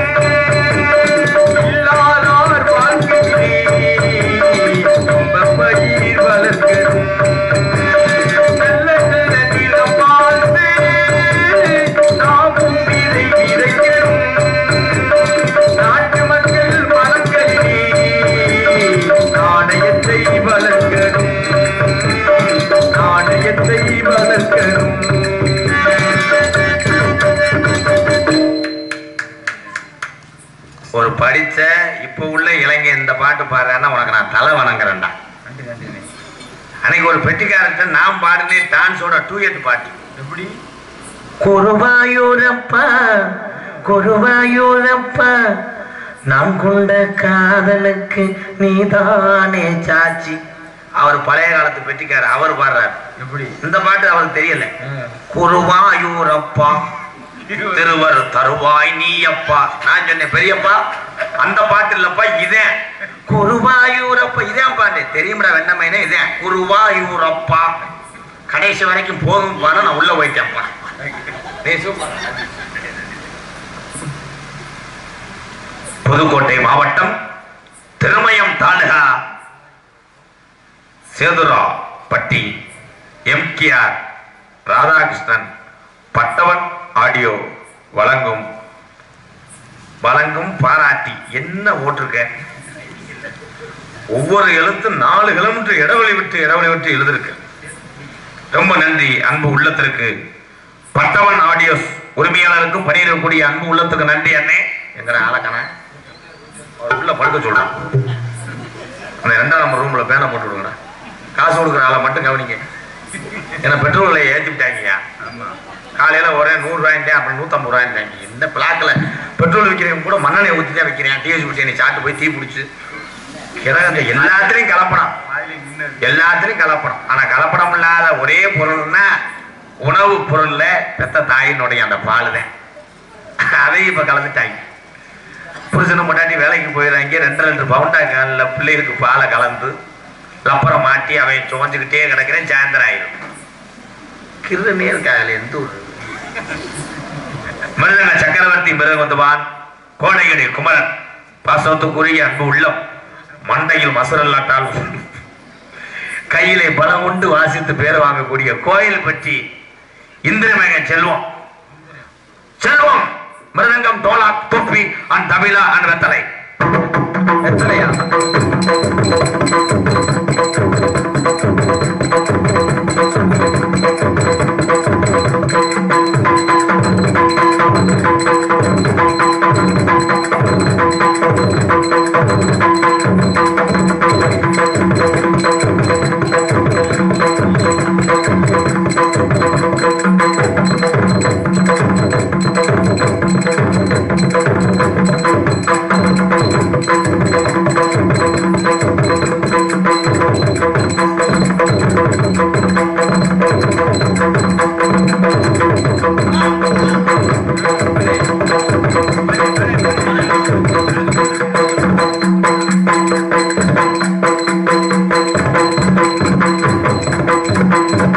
இல்லாதார் வாழ்க்கையிலே துன்பப்பயிர் வளர்க்கணும் நல்ல நல்ல நிலம் பார்த்து நாமும் இதை விதைக்கணும் நாட்டு மக்கள் மனங்களிலே நாணயத்தை வளர்க்கணும் நாணயத்தை வளர்க்கணும் ஒரு படித்த இப்ப உள்ள இளைஞன் இந்த பாட்டு பாடுறான்னா உனக்கு நான் தலை வணங்குறேன்டா அன்னைக்கு ஒரு பெட்டிக்காரர்கிட்ட நான் பாடினேன் டான்ஸோட டூயட் பாட்டு எப்படி குருவாயூரப்பா குருவாயூரப்பா நான் கொண்ட காதலுக்கு நீதானே சாட்சி அவர் பழைய காலத்து பெட்டிக்காரர் அவர் பாடுறாரு எப்படி இந்த பாட்டு அவருக்கு தெரியல குருவாயூரப்பா திருவர் தருவாய் நீயப்பா நான் சொன்னேன் பெரியப்பா அந்த பாட்டு இல்லப்பா இதேன் குருவாயூரப்பா இதான் பாட்டு தெரியும்டா வெண்ணமைனே இதேன் குருவாயூரப்பா கடைசி வரைக்கும் போதும் பாரு நான் உள்ள போயிட்டேன்ப்பா நீ சூப்பர் புதுக்கோட்டை மாவட்டம் திருமயம் தாலுகா சேதுரா பட்டி எம்கேஆர் ராதாகிருஷ்ணன் பட்டவன் ஆடியோ வழங்கும் வழங்கும் பாராட்டி என்ன ஓட்டிருக்க ஒவ்வொரு எழுத்தும் நாலு கிலோமீட்டர் இடைவெளி விட்டு இடைவெளி விட்டு எழுதிருக்கு ரொம்ப நன்றி அன்பு உள்ளத்திற்கு பட்டவன் ஆடியோஸ் உரிமையாளருக்கும் பணியிடக்கூடிய அன்பு உள்ளத்துக்கு நன்றி அண்ணே எங்கிற ஆளக்கண அவர் உள்ள படுக்க சொல்றான் அந்த ரெண்டாம் நம்பர் ரூம்ல பேனை போட்டு விடுங்கடா காசு கொடுக்குற ஆளை மட்டும் கவனிங்க ஏன்னா பெட்ரோல் விலையை ஏற்றிட்டாங்கய்யா காலையில ஒரே நூறு ரூபாய்ட்டேன் அப்புறம் நூற்றம்பது ரூபாய்ட்டாங்க இந்த பிளாக்ல பெட்ரோல் விற்கிறவங்க கூட மண்ணெண்ணெய் ஊற்றி தான் விற்கிறேன் டிஎஸ் பிடிச்சி நீ சாப்பிட்டு போய் தீ பிடிச்சி கிழங்க எல்லாத்துலேயும் கலப்படம் எல்லாத்துலயும் கலப்படம் ஆனா கலப்படம் இல்லாத ஒரே பொருள்னா உணவு பொருள்ல பெத்த தாயினுடைய அந்த பால் தான் அதையும் இப்ப கலந்துட்டாங்க புருஷனும் முன்னாடி வேலைக்கு போயிடுறாங்க ரெண்டு ரெண்டு பவுண்டா காலில் பிள்ளைகளுக்கு பாலை கலந்து லப்பரம் மாட்டி அவன் சுமஞ்சுக்கிட்டே கிடக்கிறேன் சாயந்தரம் ஆயிடும் கிருனே இருக்காங்க எந்த ஊர் மிருதங்க சக்கரவர்த்தி மிருதவந்தவான் கோடையடி குமரன் பாசத்துக்குரிய அன்பு உள்ளம் மண்டையில் மசுரல்லாட்டால் கையிலே பலம் கொண்டு வாசித்து பேர் வாங்கக்கூடிய கோயில் பற்றி இந்திரமேகன் செல்வம் செல்வம் மிருதங்கம் டோலா தொப்பி அண்ட் தபிலா அண்ட் வெத்தலை வெத்தலையா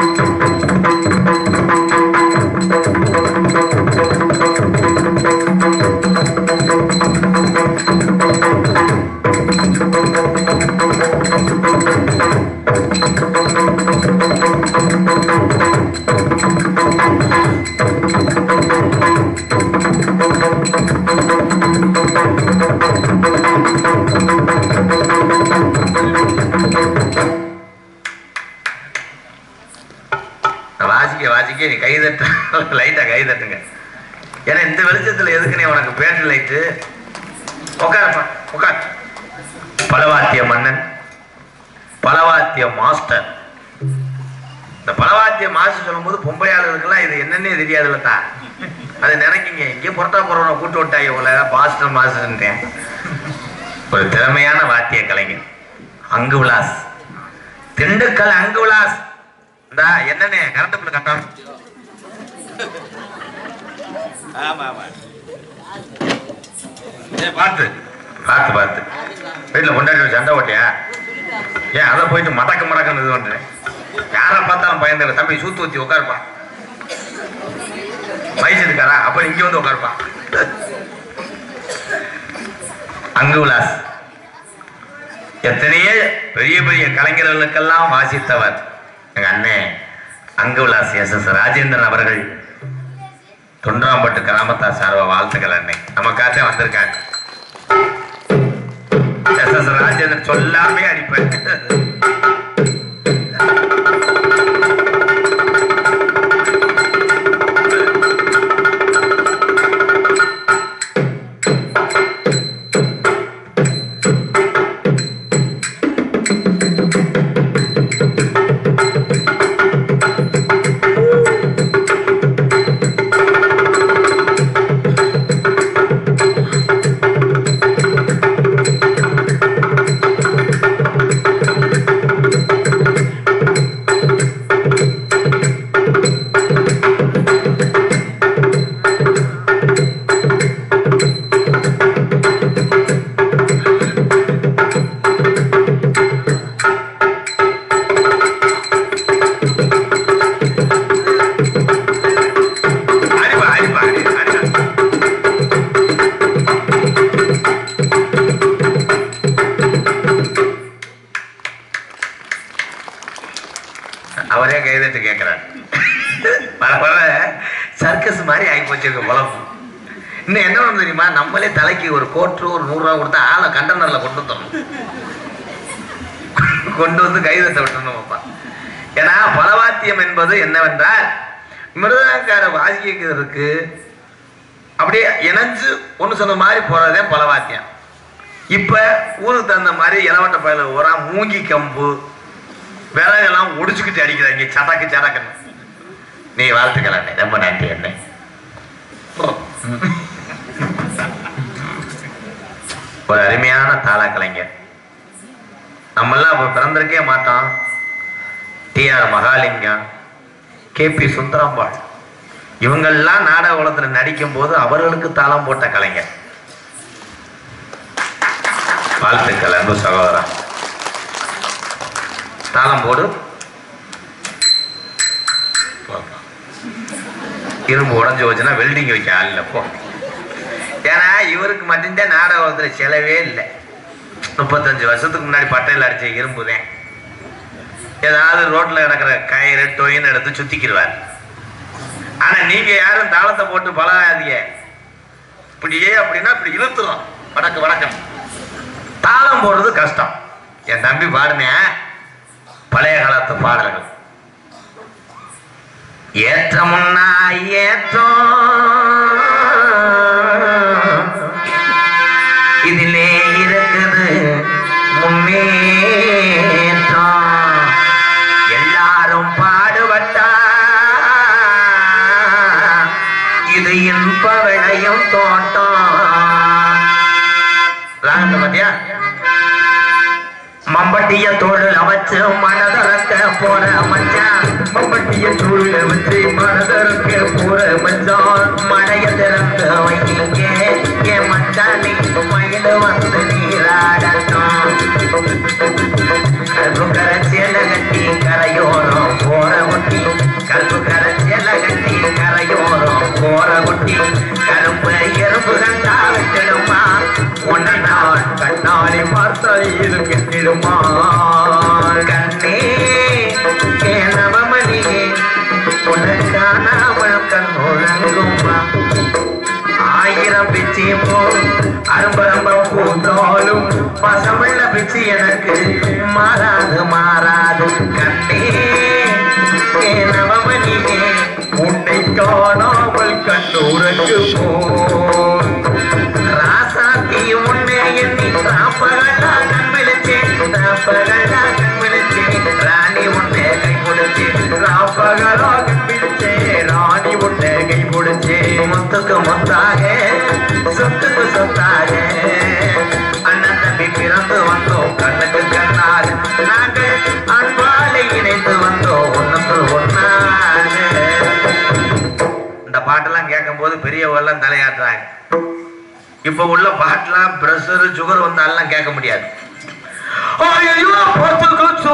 வாசிக்க வாசிக்க நீ கை தட்டு லைட்டா கை தட்டுங்க ஏன்னா இந்த வெளிச்சத்துல எதுக்கு நீ உனக்கு பேட்டரி லைட்டு உட்காரப்பா உட்கார் பலவாத்திய மன்னன் பலவாத்திய மாஸ்டர் இந்த பலவாத்திய மாஸ்டர் சொல்லும்போது பொம்பளையாளர்களுக்கெல்லாம் இது என்னன்னே தெரியாதுல்ல தான் அது நினைக்கிங்க இங்கே புறத்தா போறவனை கூட்டு விட்டாங்க உங்களை பாஸ்டர் மாஸ்டர்ன்றேன் ஒரு திறமையான வாத்திய கலைஞர் அங்கு விலாஸ் திண்டுக்கல் அங்கு விலாஸ் இந்தா என்னண்ணே கரண்ட் பில் கட்டணும் ஆமா ஆமா ஏன் பார்த்து பார்த்து பார்த்து வீட்டில் கொண்டாடி சண்டை ஓட்டியா ஏன் அதை போயிட்டு மடக்கு மடக்குன்னு இது பண்றேன் யாரை பார்த்தாலும் பயந்துரு தம்பி சூத்து ஊத்தி உட்காருப்பா வயசு இருக்காரா அப்ப இங்க வந்து உட்காருப்பா அங்கு விலாஸ் எத்தனையோ பெரிய பெரிய கலைஞர்களுக்கெல்லாம் வாசித்தவர் எங்க அண்ணன் அங்கு விலாஸ் எஸ் எஸ் ராஜேந்திரன் அவர்கள் தொன்றாம்பட்டு கிராமத்தார் சார்பா வாழ்த்துக்கள் அன்னை நமக்காக வந்திருக்காங்க எஸ் எஸ் ராஜேந்திரன் சொல்லாமே அடிப்பேன் அடிப்பா அடிப்பா அடி அடிப்பா அவரே கைதட்டு கேட்கிறார் வர வர சர்க்கஸ் மாதிரி ஆகி போச்சிருக்க பொழப்பு இன்னும் என்ன பண்ணணும் தெரியுமா நம்மளே தலைக்கு ஒரு கோட்டு ஒரு நூறு ரூபா கொடுத்தா ஆளை கண்டனர்ல கொண்டு வந்துடணும் கொண்டு வந்து கைதட்ட விட்டுணும்ப்பா ஏன்னா பலவாத்தியம் என்பது என்னவென்றால் மிருதங்கார வாசிக்கிறதுக்கு அப்படியே இணைஞ்சு ஒன்று சொன்ன மாதிரி போறதே பலவாத்தியம் இப்ப ஊருக்கு தகுந்த மாதிரி இளவட்ட பயில ஊரா மூங்கி கம்பு விறகெல்லாம் ஒடிச்சுக்கிட்டு அடிக்கிறாங்க சடக்கு சடக்குன்னு நீ வாழ்த்துக்கள் அண்ணே ரொம்ப நன்றி அண்ணே ஒரு அருமையான தாள கலைஞர் நம்மெல்லாம் அப்ப பிறந்திருக்கே மாட்டோம் T R Mahalingam K B Sundarambal இவங்கெல்லாம் நாடக உலகத்துல நடிக்கும் போது அவர்களுக்கு தாளம் போட்ட கலைஞர் வாழ்த்துக்கள் அன்பு சகோதரா தாளம் போடு இரும்பு உடஞ்சு போச்சுன்னா வெல்டிங் வைக்க ஆள் இல்லை போ ஏன்னா இவருக்கு மட்டும்தான் நாடகத்தில் செலவே இல்லை முப்பத்தஞ்சு வருஷத்துக்கு முன்னாடி பட்டையில் அடிச்ச இரும்பு தான் ஏதாவது ரோட்ல கிடக்கிற கயிறு டொயின்னு எடுத்து சுத்திக்கிடுவார் ஆனா நீங்க யாரும் தாளத்தை போட்டு பழகாதீங்க இப்படியே அப்படின்னா இப்படி இழுத்துரும் வடக்கு வடக்கம் தாளம் போடுறது கஷ்டம் என் தம்பி பாடுனேன் பழைய காலத்து பாடல்கள் ஏற்றமுன்னா ஏற்றம் இதிலே இருக்குது முன்னேற்றம் எல்லாரும் பாடுபட்டா இது இன்ப விளையும் தோட்டம் ராகத்தை பாத்தியா மம்பட்டிய தோடுல வச்சு மனதளக்க போற மச்சான் மம்பட்டிய சூழல வச்சு மனதளக்க போற மச்சான் மழைய திறந்து வைங்க என் மச்சானி மயில வந்து நீராடட்டும் கரைச்சேல கட்டி கரையோரம் போற ஒட்டி கருப்பு கரைச்சல கட்டி கரையோரம் போற குட்டி கருப்பு எறும்பு கண்டா விட்டுடுமா உன்னை நான் கண்ணாலே பார்த்தால் இது கெட்டிடுமா கண்ணே கேனவமணியே உன்னை காணாமல் கண்ணுறங்குமா ஆயிரம் பிச்சி போ அரும்பரம்பம் பூத்தாலும் பசமுள்ள பிச்சி எனக்கு மாறாது மாறாது கண்ணே ஏ நவமணியே உன்னை காணாமல் கண்ணூரங்கு போ ராசாத்தி உன்னை எண்ணி ராப்பகலா கண் விழிச்சேன் ராப்பகலா கண் விழிச்சேன் ராணி உன்னை கை கொடுத்தேன் ராப்பகலா கண் விழிச்சேன் ராணி உன்னை கை கொடுத்தேன் முத்துக்கு முத்தாக சொத்துக்கு சொத்தாக அண்ணன் தம்பி பிறந்து வந்தோம் கண்ணுக்கு கண்ணாக நாங்கள் அன்பாலை இணைந்து வந்தோம் ஒன்றுக்கு ஒன்னாக இந்த பாட்டெல்லாம் கேட்கும்போது பெரியவங்கெல்லாம் தலையாட்டுறாங்க இப்ப உள்ள பாட்டுலாம் பிரஷர் சுகர் வந்தாலாம் கேட்க முடியாது ஐயோ பார்த்துக்கோ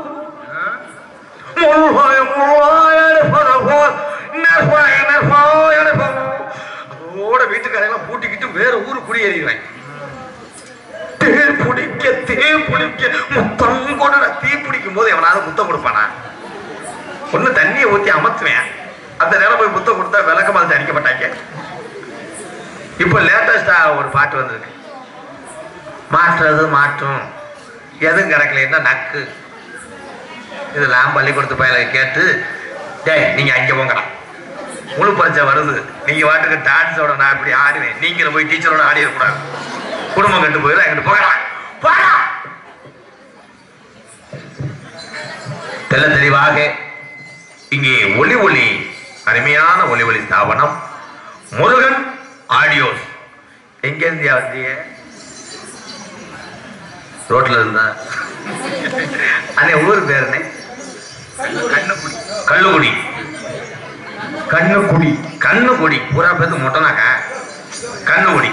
அதோட வீட்டுக்காரெல்லாம் பூட்டிக்கிட்டு வேற ஊரு குடியேறிடுவேன் தேர் பிடிக்க தேர் பிடிக்க முத்தம் கூட தீ பிடிக்கும் போது எவனாவது முத்தம் கொடுப்பானா ஒண்ணு தண்ணியை ஊத்தி அமர்த்துவேன் அந்த நேரம் போய் முத்தம் கொடுத்தா விளக்க மாதிரி அடிக்க மாட்டாங்க இப்போ லேட்டஸ்டா ஒரு பாட்டு வந்திருக்கு மாற்றுறது மாற்றும் எதுவும் கிடக்கலைன்னா நக்கு இதெல்லாம் பள்ளிக்கூடத்து பயில கேட்டு டேய் நீங்க அங்க போங்கடா முழு பரிச்சை வருது நீங்க வாட்டுக்கு டான்ஸோட நான் இப்படி ஆடுவேன் நீங்களும் போய் டீச்சரோட ஆடி இருக்கக்கூடாது குடும்பம் கட்டு போயிடும் எங்கிட்டு போகலாம் போடா தெல்ல தெளிவாக இங்கே ஒளி ஒளி அருமையான ஒளி ஒளி ஸ்தாபனம் முருகன் ஆடியோஸ் எங்க இருந்தியா வந்தீங்க ரோட்ல இருந்தா அண்ணே ஊர் பேர் என்ன கண்ணுக்குடி கள்ளுக்குடி கண்ணுக்குடி கண்ணுக்குடி பூரா பேருக்கு மொட்டனாக்கா கண்ணுக்குடி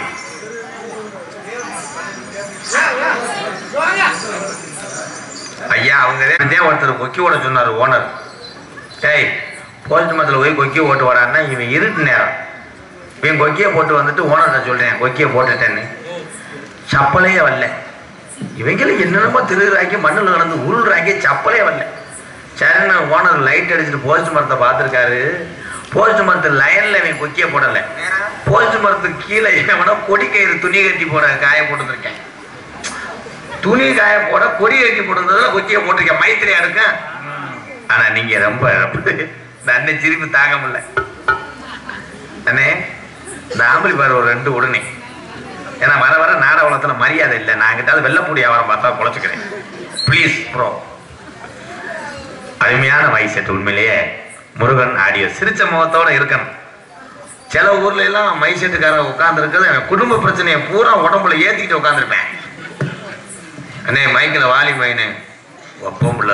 ஐயா அவங்க தான் ஒருத்தர் கொக்கி ஓட சொன்னார் ஓனர் டேய் போஸ்ட் மரத்தில் போய் கொக்கி ஓட்டு வரான்னா இவன் இருட்டு நேரம் இவன் கொக்கியை போட்டு வந்துட்டு ஓனர்கிட்ட சொல்றேன் கொக்கியை போட்டுட்டேன்னு சப்பலையே வரல இவங்களும் என்னென்னமோ திருடுறாக்கி மண்ணில் நடந்து உருள்றாக்கி சப்பலே வரல சரின்னு ஓனர் லைட் அடிச்சுட்டு போஸ்ட் மரத்தை பார்த்துருக்காரு போஸ்ட் மரத்து லைன்ல இவன் கொக்கியை போடலை போஸ்ட் மரத்துக்கு கீழே எவனோ கொடி கயிறு துணி கட்டி போட காய போட்டுருக்கேன் துணி காய போட கொடி கட்டி போட்டிருந்ததுல கொக்கியை போட்டிருக்கேன் மைத்திரியா இருக்கேன் ஆனா நீங்க ரொம்ப இந்த அண்ணன் சிரிப்பு தாங்க முடியல அண்ணே இந்த ஆம்பளி பாரு ஒரு ரெண்டு உடனே ஏன்னா வர வர நாடகத்துல மரியாதை இல்லை நான் கிட்ட வெள்ளப்பூடி வியாபாரம் பார்த்தா குலைச்சுக்கிறேன் ப்ளீஸ் ப்ரோ அருமையான மைசெட் உண்மையிலேயே முருகன் ஆடியோ சிரிச்ச முகத்தோட இருக்கணும் சில ஊர்ல எல்லாம் மைசெட்டுக்காரன் உட்கார்ந்து இருக்கிறது குடும்ப பிரச்சனையை பூரா உடம்புல ஏத்திக்கிட்டு உட்காந்துருப்பேன் அண்ணே மைக்கில் வாலி மைனு ஒப்பம்ல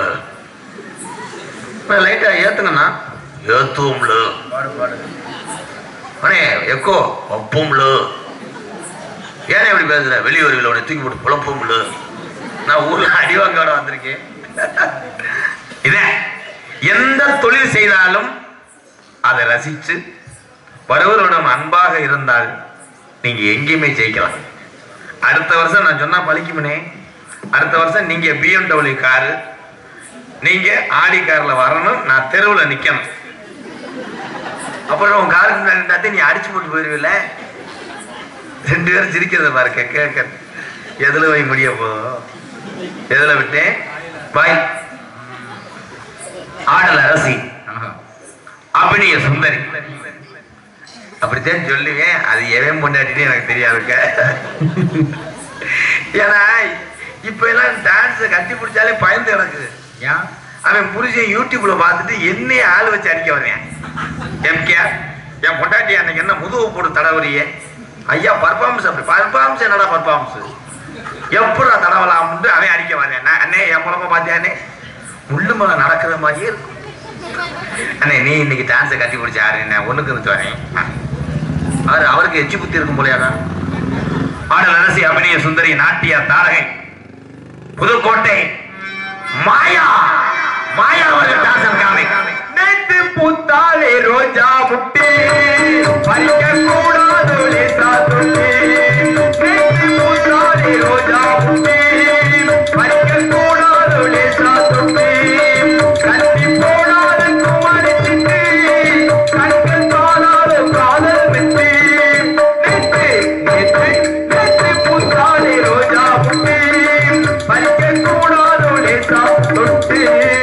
லைட்டா ஏத்துங்கண்ணா ஏத்துவோம்ல அண்ணே எக்கோ ஒப்பம்ல ஏன் இப்படி பேசுற வெளியூர்ல உன்னை தூக்கி போட்டு புலப்போம்ல நான் ஊர்ல அடிவாங்கோட வந்திருக்கேன் இதே எந்த தொழில் செய்தாலும் அதை ரசிச்சு வருவரிடம் அன்பாக இருந்தால் நீங்க எங்கேயுமே ஜெயிக்கலாம் அடுத்த வருஷம் நான் சொன்னா பழிக்குமனே அடுத்த வருஷம் நீங்க பிஎம்டபிள்யூ காரு நீங்க ஆடி கார்ல வரணும் நான் தெருவுல நிக்கணும் அப்புறம் உன் காருக்கு முன்னாடி நின்னாத்தே நீ அடிச்சு போட்டு போயிருவில்ல ரெண்டு பேரும் சிரிக்கிறத பாருக்க கேட்க எதுல போய் முடிய போதும் எதுல விட்டேன் பாய் ஆடல் அரசி அபினிய சுந்தரி அப்படித்தான் சொல்லுவேன் அது எவன் பொண்டாட்டின்னு எனக்கு தெரியாதுக்க ஏன்னா இப்ப எல்லாம் டான்ஸ் கட்டி பிடிச்சாலே பயந்து கிடக்குது ஏன் அவன் புருஷன் யூடியூப்ல பார்த்துட்டு என்னைய ஆள் வச்சு அடிக்க வருவேன் எம்கே என் பொண்டாட்டி அன்னைக்கு என்ன முதுகு போட்டு தடவறியே ஐயா பர்ஃபார்மன்ஸ் அப்படி பர்ஃபார்மன்ஸ் என்னடா பர்ஃபார்மன்ஸ் எப்படா தடவலாம்னு அவன் அடிக்க வரேன் நான் அண்ணே என் மூலமா பார்த்தியானே முள்ளு மலை நடக்கிற மாதிரியே இருக்கும் அண்ணே நீ இன்னைக்கு டான்ஸை கட்டி பிடிச்ச யாரு என்ன ஒண்ணுக்கு இருந்து வரேன் அவர் அவருக்கு எச்சி புத்தி இருக்கும் போலையாடா ஆடல் அரசி அபிநய சுந்தரி நாட்டிய தாரகை புதுக்கோட்டை மாயா மாயா அவர்கள் டான்சர் காமி நேற்று ரோஜா முட்டி பறிக்க கூடாது லேசா தொட்டி நேற்று பூத்தாடி ரோஜா முட்டி பறிக்க கூடாது லேசா தொட்டி கட்டி போடாத குமாரி சிட்டி கண்கள் காணாத காதல் வெட்டி நேற்று நேற்று நேற்று பூத்தாடி ரோஜா முட்டி பறிக்க கூடாது லேசா தொட்டி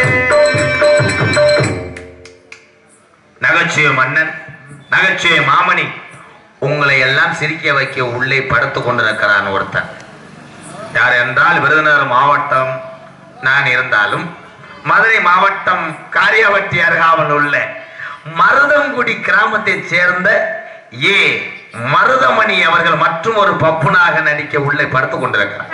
நகைச்சுவை மன்னன் நகைச்சுவை மாமணி உங்களை எல்லாம் சிரிக்க வைக்க உள்ளே படுத்து கொண்டிருக்கிறான் ஒருத்தன் யார் என்றால் விருதுநகர் மாவட்டம் நான் இருந்தாலும் மதுரை மாவட்டம் காரியாவட்டி அருகாமல் உள்ள மருதங்குடி கிராமத்தைச் சேர்ந்த ஏ மருதமணி அவர்கள் மற்றும் ஒரு பப்புனாக நடிக்க உள்ளே படுத்துக் கொண்டிருக்கிறார்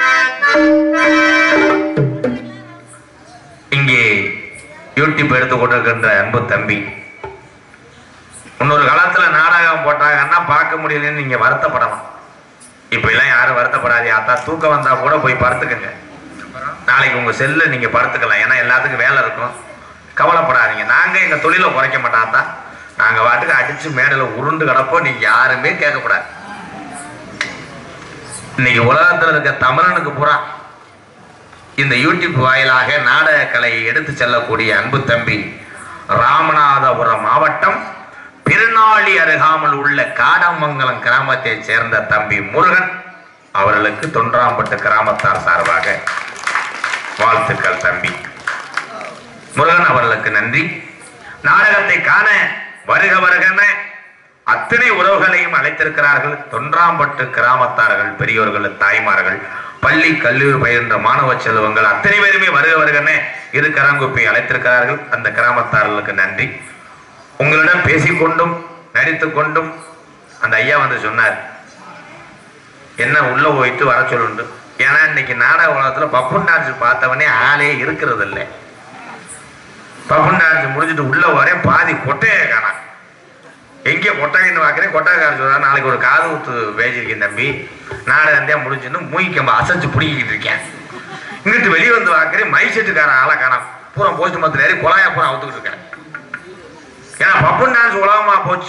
இங்கே யூடியூப் எடுத்துக் கொண்டிருக்கின்ற அன்பு தம்பி இன்னொரு காலத்துல நாடகம் போட்டாங்கன்னா பார்க்க முடியலன்னு நீங்க வருத்தப்படலாம் இப்ப எல்லாம் யாரும் வருத்தப்படாதே அத்தா தூக்கம் வந்தா கூட போய் படுத்துக்கங்க நாளைக்கு உங்க செல்ல நீங்க படுத்துக்கலாம் ஏன்னா எல்லாத்துக்கும் வேலை இருக்கும் கவலைப்படாதீங்க நாங்க எங்க தொழிலை குறைக்க மாட்டாத்தா நாங்க வாட்டுக்கு அடிச்சு மேடல உருண்டு கிடப்போம் நீங்க யாருமே கேட்கக்கூடாது இன்னைக்கு உலகத்துல இருக்க தமிழனுக்கு பூரா இந்த யூடியூப் வாயிலாக நாடக கலையை எடுத்து செல்லக்கூடிய அன்பு தம்பி ராமநாதபுரம் மாவட்டம் திருநாளி அருகாமல் உள்ள காடமங்கலம் கிராமத்தைச் சேர்ந்த தம்பி முருகன் அவர்களுக்கு தொன்றாம்பட்டு கிராமத்தார் சார்பாக வாழ்த்துக்கள் தம்பி முருகன் அவர்களுக்கு நன்றி நாடகத்தை காண வருக வருகன அத்தனை உறவுகளையும் அழைத்திருக்கிறார்கள் தொன்றாம்பட்டு கிராமத்தார்கள் பெரியோர்கள் தாய்மார்கள் பள்ளி கல்லூரி பயின்ற மாணவ செல்வங்கள் அத்தனை பேருமே வருக வருகன இரு கரங்குப்பை அழைத்திருக்கிறார்கள் அந்த கிராமத்தார்களுக்கு நன்றி உங்களிடம் பேசிக்கொண்டும் நடித்துக் கொண்டும் அந்த ஐயா வந்து சொன்னார் என்ன உள்ள போயிட்டு வர சொல்லுண்டு ஏன்னா இன்னைக்கு நாடக உலகத்துல பப்புன் டான்ஸ் பார்த்தவனே ஆளே இருக்கிறது இல்லை பப்புன் டான்ஸ் முடிஞ்சிட்டு உள்ள வரேன் பாதி கொட்டையை காணாம் எங்கே கொட்டகைன்னு பார்க்குறேன் கொட்டகைக்காரர் சொல்றா நாளைக்கு ஒரு காது ஊத்து பேசியிருக்கேன் தம்பி நாடகம் தான் முடிஞ்சுன்னு மூய்க்கம்ப அசைச்சு பிடிக்கிட்டு இருக்கேன் இங்கிட்டு வெளியே வந்து பார்க்குறேன் மை செட்டுக்காரன் ஆளை காணாம் பூரா போஸ்ட் மரத்தில் ஏறி குழாயா பூரா அவுத்துக்கிட்டு இருக்கேன் ஏன்னா பப்புன் டான்ஸ் உலகமா போச்சு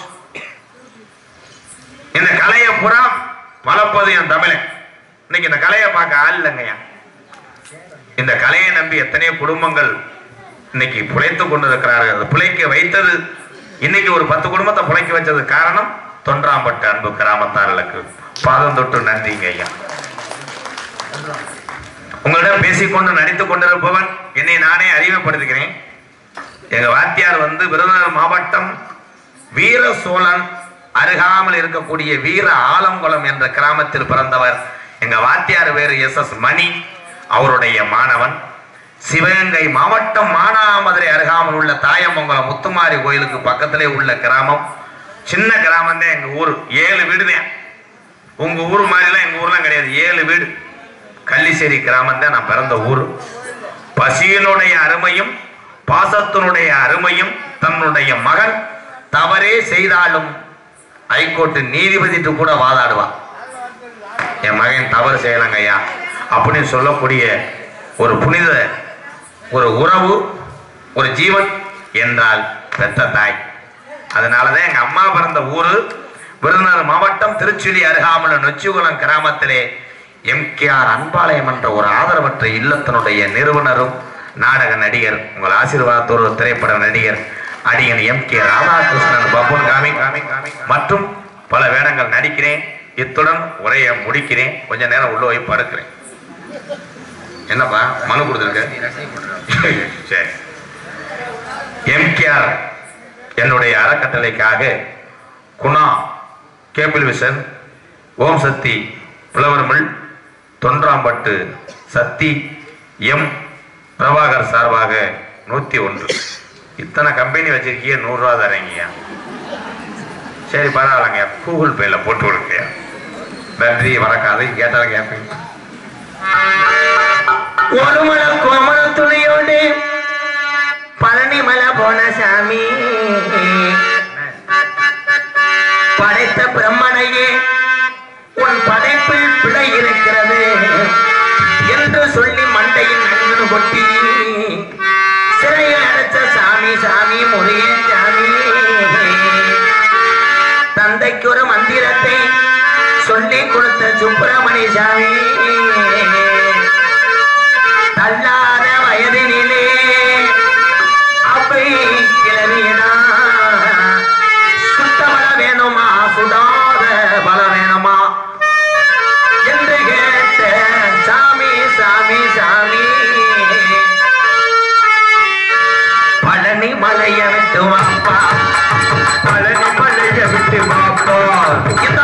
இந்த கலையை புறா வளர்ப்பது என் தமிழன் இன்னைக்கு இந்த கலையை பார்க்க ஆள் இல்லைங்கய்யா இந்த கலையை நம்பி எத்தனையோ குடும்பங்கள் இன்னைக்கு புழைத்து கொண்டிருக்கிறார்கள் அது புழைக்க வைத்தது இன்னைக்கு ஒரு பத்து குடும்பத்தை புழைக்க வச்சது காரணம் தொன்றாம்பட்டு அன்பு கிராமத்தார்களுக்கு பாதம் தொட்டு நன்றிங்க ஐயா உங்களிடம் பேசிக்கொண்டு நடித்துக் கொண்டிருப்பவன் என்னை நானே அறிமுகப்படுத்துகிறேன் எங்க வாத்தியார் வந்து விருதுநகர் மாவட்டம் வீர சோழன் அருகாமல் இருக்கக்கூடிய வீர ஆலங்குளம் என்ற கிராமத்தில் பிறந்தவர் எங்க வாத்தியார் வேறு எஸ் எஸ் மணி அவருடைய மாணவன் சிவகங்கை மாவட்டம் மானாமதுரை அருகாமல் உள்ள தாயமங்கலம் முத்துமாரி கோயிலுக்கு பக்கத்திலே உள்ள கிராமம் சின்ன கிராமம் தான் எங்க ஊர் ஏழு வீடு தான் உங்க ஊர் மாதிரிலாம் எங்க ஊர்லாம் கிடையாது ஏழு வீடு கள்ளிச்சேரி கிராமம் தான் நான் பிறந்த ஊர் பசியினுடைய அருமையும் பாசத்தினுடைய அருமையும் தன்னுடைய மகன் தவறே செய்தாலும் ஹைகோர்ட் நீதிபதிட்டு கூட வாதாடுவா என் மகன் தவறு செய்யலாங்க ஐயா அப்படின்னு சொல்லக்கூடிய ஒரு புனித ஒரு உறவு ஒரு ஜீவன் என்றால் பெத்த தாய் அதனாலதான் எங்க அம்மா பிறந்த ஊரு விருதுநகர் மாவட்டம் திருச்சுழி அருகாமல் நொச்சிகுளம் கிராமத்திலே எம்கேஆர் அன்பாலயம் என்ற ஒரு ஆதரவற்ற இல்லத்தினுடைய நிறுவனரும் நாடக நடிகர் உங்கள் ஆசீர்வாதத்தோடு திரைப்பட நடிகர் அடியன் எம் கே ராதாகிருஷ்ணன் பப்புன் காமி காமி காமி மற்றும் பல வேடங்கள் நடிக்கிறேன் இத்துடன் உரையை முடிக்கிறேன் கொஞ்ச நேரம் உள்ள போய் படுக்கிறேன் என்னப்பா மனு கொடுத்துருக்க சரி எம்கேஆர் என்னுடைய அறக்கட்டளைக்காக குணா கேபிள் விஷன் ஓம் சக்தி புலவர்மிள் தொன்றாம்பட்டு சக்தி எம் பிரபாகர் சார்பாக நூத்தி ஒன்று இத்தனை கம்பெனி வச்சிருக்கீங்க நூறுரூவா தரீங்கய்யா சரி பரவாயில்லங்க கூகுள் பேல போட்டு விடுங்கய்யா நன்றி வணக்கம் அதையும் கேட்டாலும் கேட்பீங்க ஒரு மல கோமல துளியோடு பழனி மலை போன சாமி படைத்த பிரம்மனையே உன் படைப்பில் பிழை இருக்கிறது என்று சொல்லி மண்டையில் நன்கு கொட்டி சிறையில் அடைச்ச சாமி சாமி முருகன் சாமி சுப்பிரமணிய சாமி தள்ளாத வயதினிலே அப்பை கிளவினா சுத்த பல வேணுமா சுடாத பல வேணுமா என்று கேட்ட சாமி சாமி சாமி பழனி மலைய விட்டு வாப்பா பழனி மலைய விட்டு வாப்பா இந்த